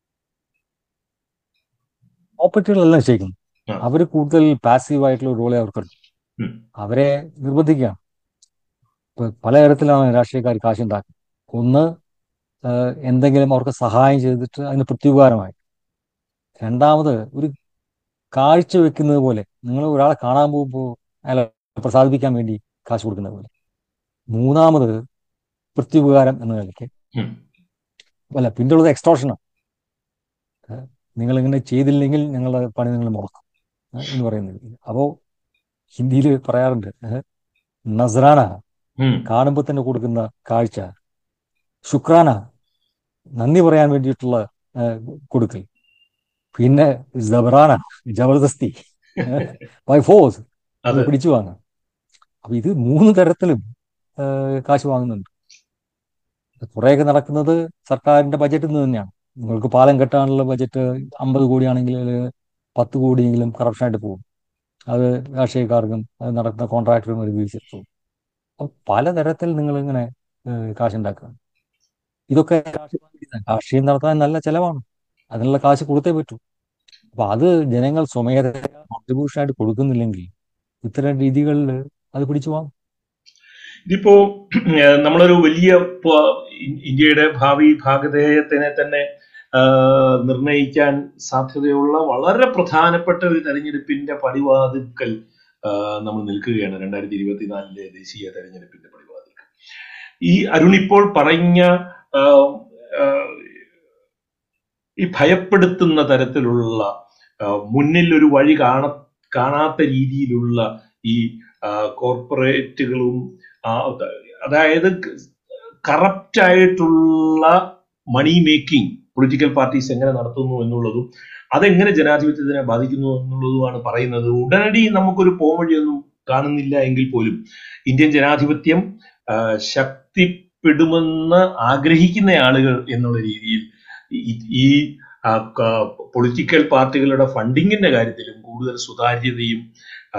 ഓപ്പറേറ്ററുകളെല്ലാം നിശ്ചയിക്കുന്നു ആ. അവർ കൂടുതൽ പാസീവ് ആയിട്ടുള്ള റോളെ അവർക്കുണ്ട് ഉം. അവരെ നിർബന്ധിക്കുകയാണ് ഇപ്പൊ പലതരത്തിലാണ് രാഷ്ട്രീയക്കാർ കാശുണ്ടാക്കുന്നത് ഒന്ന് ആഹ് എന്തെങ്കിലും അവർക്ക് സഹായം ചെയ്തിട്ട് അതിന് പ്രത്യുപകാരമായി രണ്ടാമത് ഒരു കാഴ്ച വെക്കുന്നത് പോലെ നിങ്ങൾ ഒരാളെ കാണാൻ പോകുമ്പോൾ അയാളെ പ്രസാദിപ്പിക്കാൻ വേണ്ടി കാശ് കൊടുക്കുന്നത് പോലെ മൂന്നാമത് പ്രത്യുപകാരം എന്ന നിലയ്ക്ക് ഉം. അല്ല പിന്നുള്ളത് എക്സ്റ്റോഷനാണ് നിങ്ങൾ ഇങ്ങനെ ചെയ്തില്ലെങ്കിൽ ഞങ്ങളുടെ പണി നിങ്ങൾ മുടക്കും ഏഹ് എന്ന് പറയുന്നത് അപ്പോൾ ഹിന്ദിയിൽ പറയാറുണ്ട് ഏഹ് നസ്രാന ഉം. കാണുമ്പോൾ തന്നെ കൊടുക്കുന്ന കാഴ്ച ശുക്രാന നന്ദി പറയാൻ വേണ്ടിയിട്ടുള്ള ഏഹ് കൊടുക്കൽ പിന്നെ ജബറാന ജബർദസ്തി ബൈ ഫോഴ്സ് അത് അതെ പിടിച്ചു വാങ്ങാം അപ്പൊ ഇത് മൂന്ന് തരത്തിലും ഏഹ് കാശ് വാങ്ങുന്നുണ്ട് കുറേയൊക്കെ നടക്കുന്നത് സർക്കാരിന്റെ ബജറ്റിൽ നിന്ന് തന്നെയാണ് നിങ്ങൾക്ക് പാലം കെട്ടാനുള്ള ബജറ്റ് അമ്പത് കോടിയാണെങ്കിൽ അതില് പത്ത് കോടിയെങ്കിലും കറപ്ഷനായിട്ട് പോകും അത് രാഷ്ട്രീയക്കാർക്കും അത് നടക്കുന്ന കോൺട്രാക്ടറും ഒരു വീഴ്ച അപ്പൊ പലതരത്തിൽ നിങ്ങൾ ഇങ്ങനെ ഏഹ് കാശുണ്ടാക്കുക ഇതൊക്കെ രാഷ്ട്രീയ രാഷ്ട്രീയം നടത്താൻ നല്ല ചെലവാണ് അതിനുള്ള കാശ് കൊടുത്തേ പറ്റൂ അപ്പൊ അത് ജനങ്ങൾ സ്വമേധ കോൺട്രിബ്യൂഷൻ ആയിട്ട് കൊടുക്കുന്നില്ലെങ്കിൽ ഇത്തരം രീതികളിൽ അത് പിടിച്ചു പോകാം ഇതിപ്പോ ഏഹ്, നമ്മളൊരു വലിയ പ- ഇ- ഇന്ത്യയുടെ ഭാവി ഭാഗധേയത്തിനെ തന്നെ ആഹ്, നിർണയിക്കാൻ സാധ്യതയുള്ള വളരെ പ്രധാനപ്പെട്ട ഒരു തെരഞ്ഞെടുപ്പിന്റെ പടിവാതിൽക്കൽ ആഹ്, നമ്മൾ നിൽക്കുകയാണ് രണ്ടായിരത്തി ഇരുപത്തിനാലിലെ ദേശീയ തെരഞ്ഞെടുപ്പിന്റെ പടിവാതിൽക്കൽ ഈ അരുൺ ഇപ്പോൾ പറഞ്ഞ ആഹ്, ആഹ്, ഈ ഭയപ്പെടുത്തുന്ന തരത്തിലുള്ള ആഹ്, മുന്നിൽ ഒരു വഴി കാണ കാണാത്ത രീതിയിലുള്ള ഈ ആഹ്, കോർപ്പറേറ്റുകളും ആ, അതായത് കറപ്റ്റ് ആയിട്ടുള്ള മണി മേക്കിംഗ് പൊളിറ്റിക്കൽ പാർട്ടീസ് എങ്ങനെ നടത്തുന്നു എന്നുള്ളതും അതെങ്ങനെ ജനാധിപത്യത്തിനെ ബാധിക്കുന്നു എന്നുള്ളതുമാണ് പറയുന്നത് ഉടനടി നമുക്കൊരു പോംവഴിയൊന്നും കാണുന്നില്ല എങ്കിൽ പോലും ഇന്ത്യൻ ജനാധിപത്യം ആ, ശക്തിപ്പെടുമെന്ന് ആഗ്രഹിക്കുന്ന ആളുകൾ എന്നുള്ള രീതിയിൽ ഈ- ഈ പൊളിറ്റിക്കൽ പാർട്ടികളുടെ ഫണ്ടിങ്ങിന്റെ കാര്യത്തിലും കൂടുതൽ സുതാര്യതയും ആ,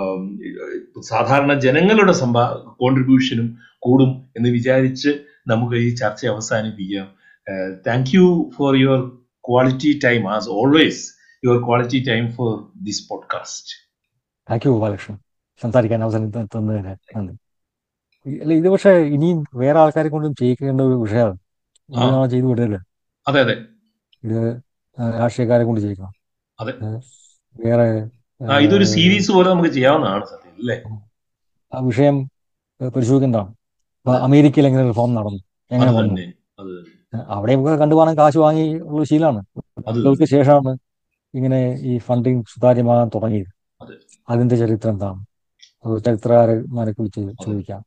സാധാരണ ജനങ്ങളുടെ സംഭാ കോൺട്രിബ്യൂഷനും കൂടും എന്ന് വിചാരിച്ച് നമുക്ക് ഈ ചർച്ച അവസാനിപ്പിക്കാം thank you for your quality time as always your quality time for this podcast thank you Balakrishnan സംസാരിക്കാൻ അവസരം ത- തന്നതിന് നന്ദി ഈ- അല്ല ഇത് പക്ഷേ ഇനിയും വേറെ ആൾക്കാരെ കൊണ്ടും ചെയ്യിക്കേണ്ട ഒരു വിഷയമാണ് ആ. ഇതാണ് ചെയ്തു വിടരുത് അതെ അതെ ഇത് ആ, രാഷ്ട്രീയക്കാരെ കൊണ്ട് ചെയ്യിക്കണം അതെ. ഏ, വേറെ ആ ഇതൊരു ഏ, സീരീസ് പോലെ നമുക്ക് ചെയ്യാവുന്നതാണ് സത്യം അല്ലേ ആ വിഷയം ഏ, പരിശോധിക്കേണ്ടതാണ് ഇപ്പൊ അമേരിക്കയിൽ എങ്ങനെ റിഫോം നടന്നു എങ്ങനെ അത് വന്നു തന്നെ അത് ഏ, അവിടെ നമുക്ക് കണ്ടുപോകാൻ കാശ് വാങ്ങി ഉള്ള ശീലമാണ് അത് വർഷങ്ങൾക്ക് ശേഷമാണ് ഇങ്ങനെ ഈ ഫണ്ടിങ് സുതാര്യമാകാൻ തുടങ്ങിയത് അതെ. അതിന്റെ ചരിത്രം എന്താണ് അത് ചരിത്രകാരന്മാരെ കുറിച്ച് ചോദിക്കാം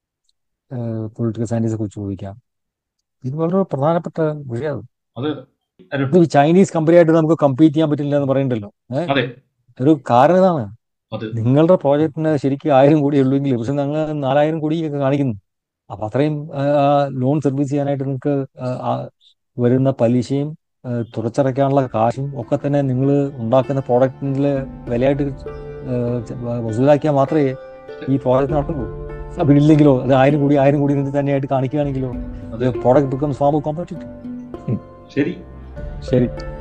പൊളിറ്റിക്കൽ സയൻറ്റിസ്റ്റിനെ കുറിച്ച് ചോദിക്കാം ഇത് വളരെ പ്രധാനപ്പെട്ട വിഷയമാണ് അതെ അരുൺ ഇത് ചൈനീസ് കമ്പനിയായിട്ട് നമുക്ക് കമ്പീറ്റ് ചെയ്യാൻ പറ്റില്ല എന്ന് പറയണ്ടല്ലോ അതെ ഒരു കാരണം ഇതാണ് അത് നിങ്ങളുടെ പ്രോജക്റ്റിന് ശരിക്കും ആയിരം കോടി ഉള്ളൂങ്കിൽ പക്ഷെ ഞങ്ങൾ നാലായിരം കോടിയൊക്കെ കാണിക്കുന്നു അപ്പൊ അത്രയും ലോൺ സർവീസ് ചെയ്യാനായിട്ട് നിങ്ങൾക്ക് വരുന്ന പലിശയും ആ, തുറച്ചടയ്ക്കാനുള്ള കാശും ഒക്കെ തന്നെ നിങ്ങൾ ഉണ്ടാക്കുന്ന പ്രോഡക്റ്റിന്റെ വിലയായിട്ട് ആ, വസൂലാക്കിയാൽ മാത്രമേ ഈ പ്രോജക്റ്റ് നടക്കുള്ളൂ അപ്പൊ ഇല്ലെങ്കിലോ അത് ആയിരം കോടി ആയിരം കോടി നിങ്ങൾക്ക് തന്നെയായിട്ട് കാണിക്കുകയാണെങ്കിലോ അതെ product becomes far more competitive ശരി ശരി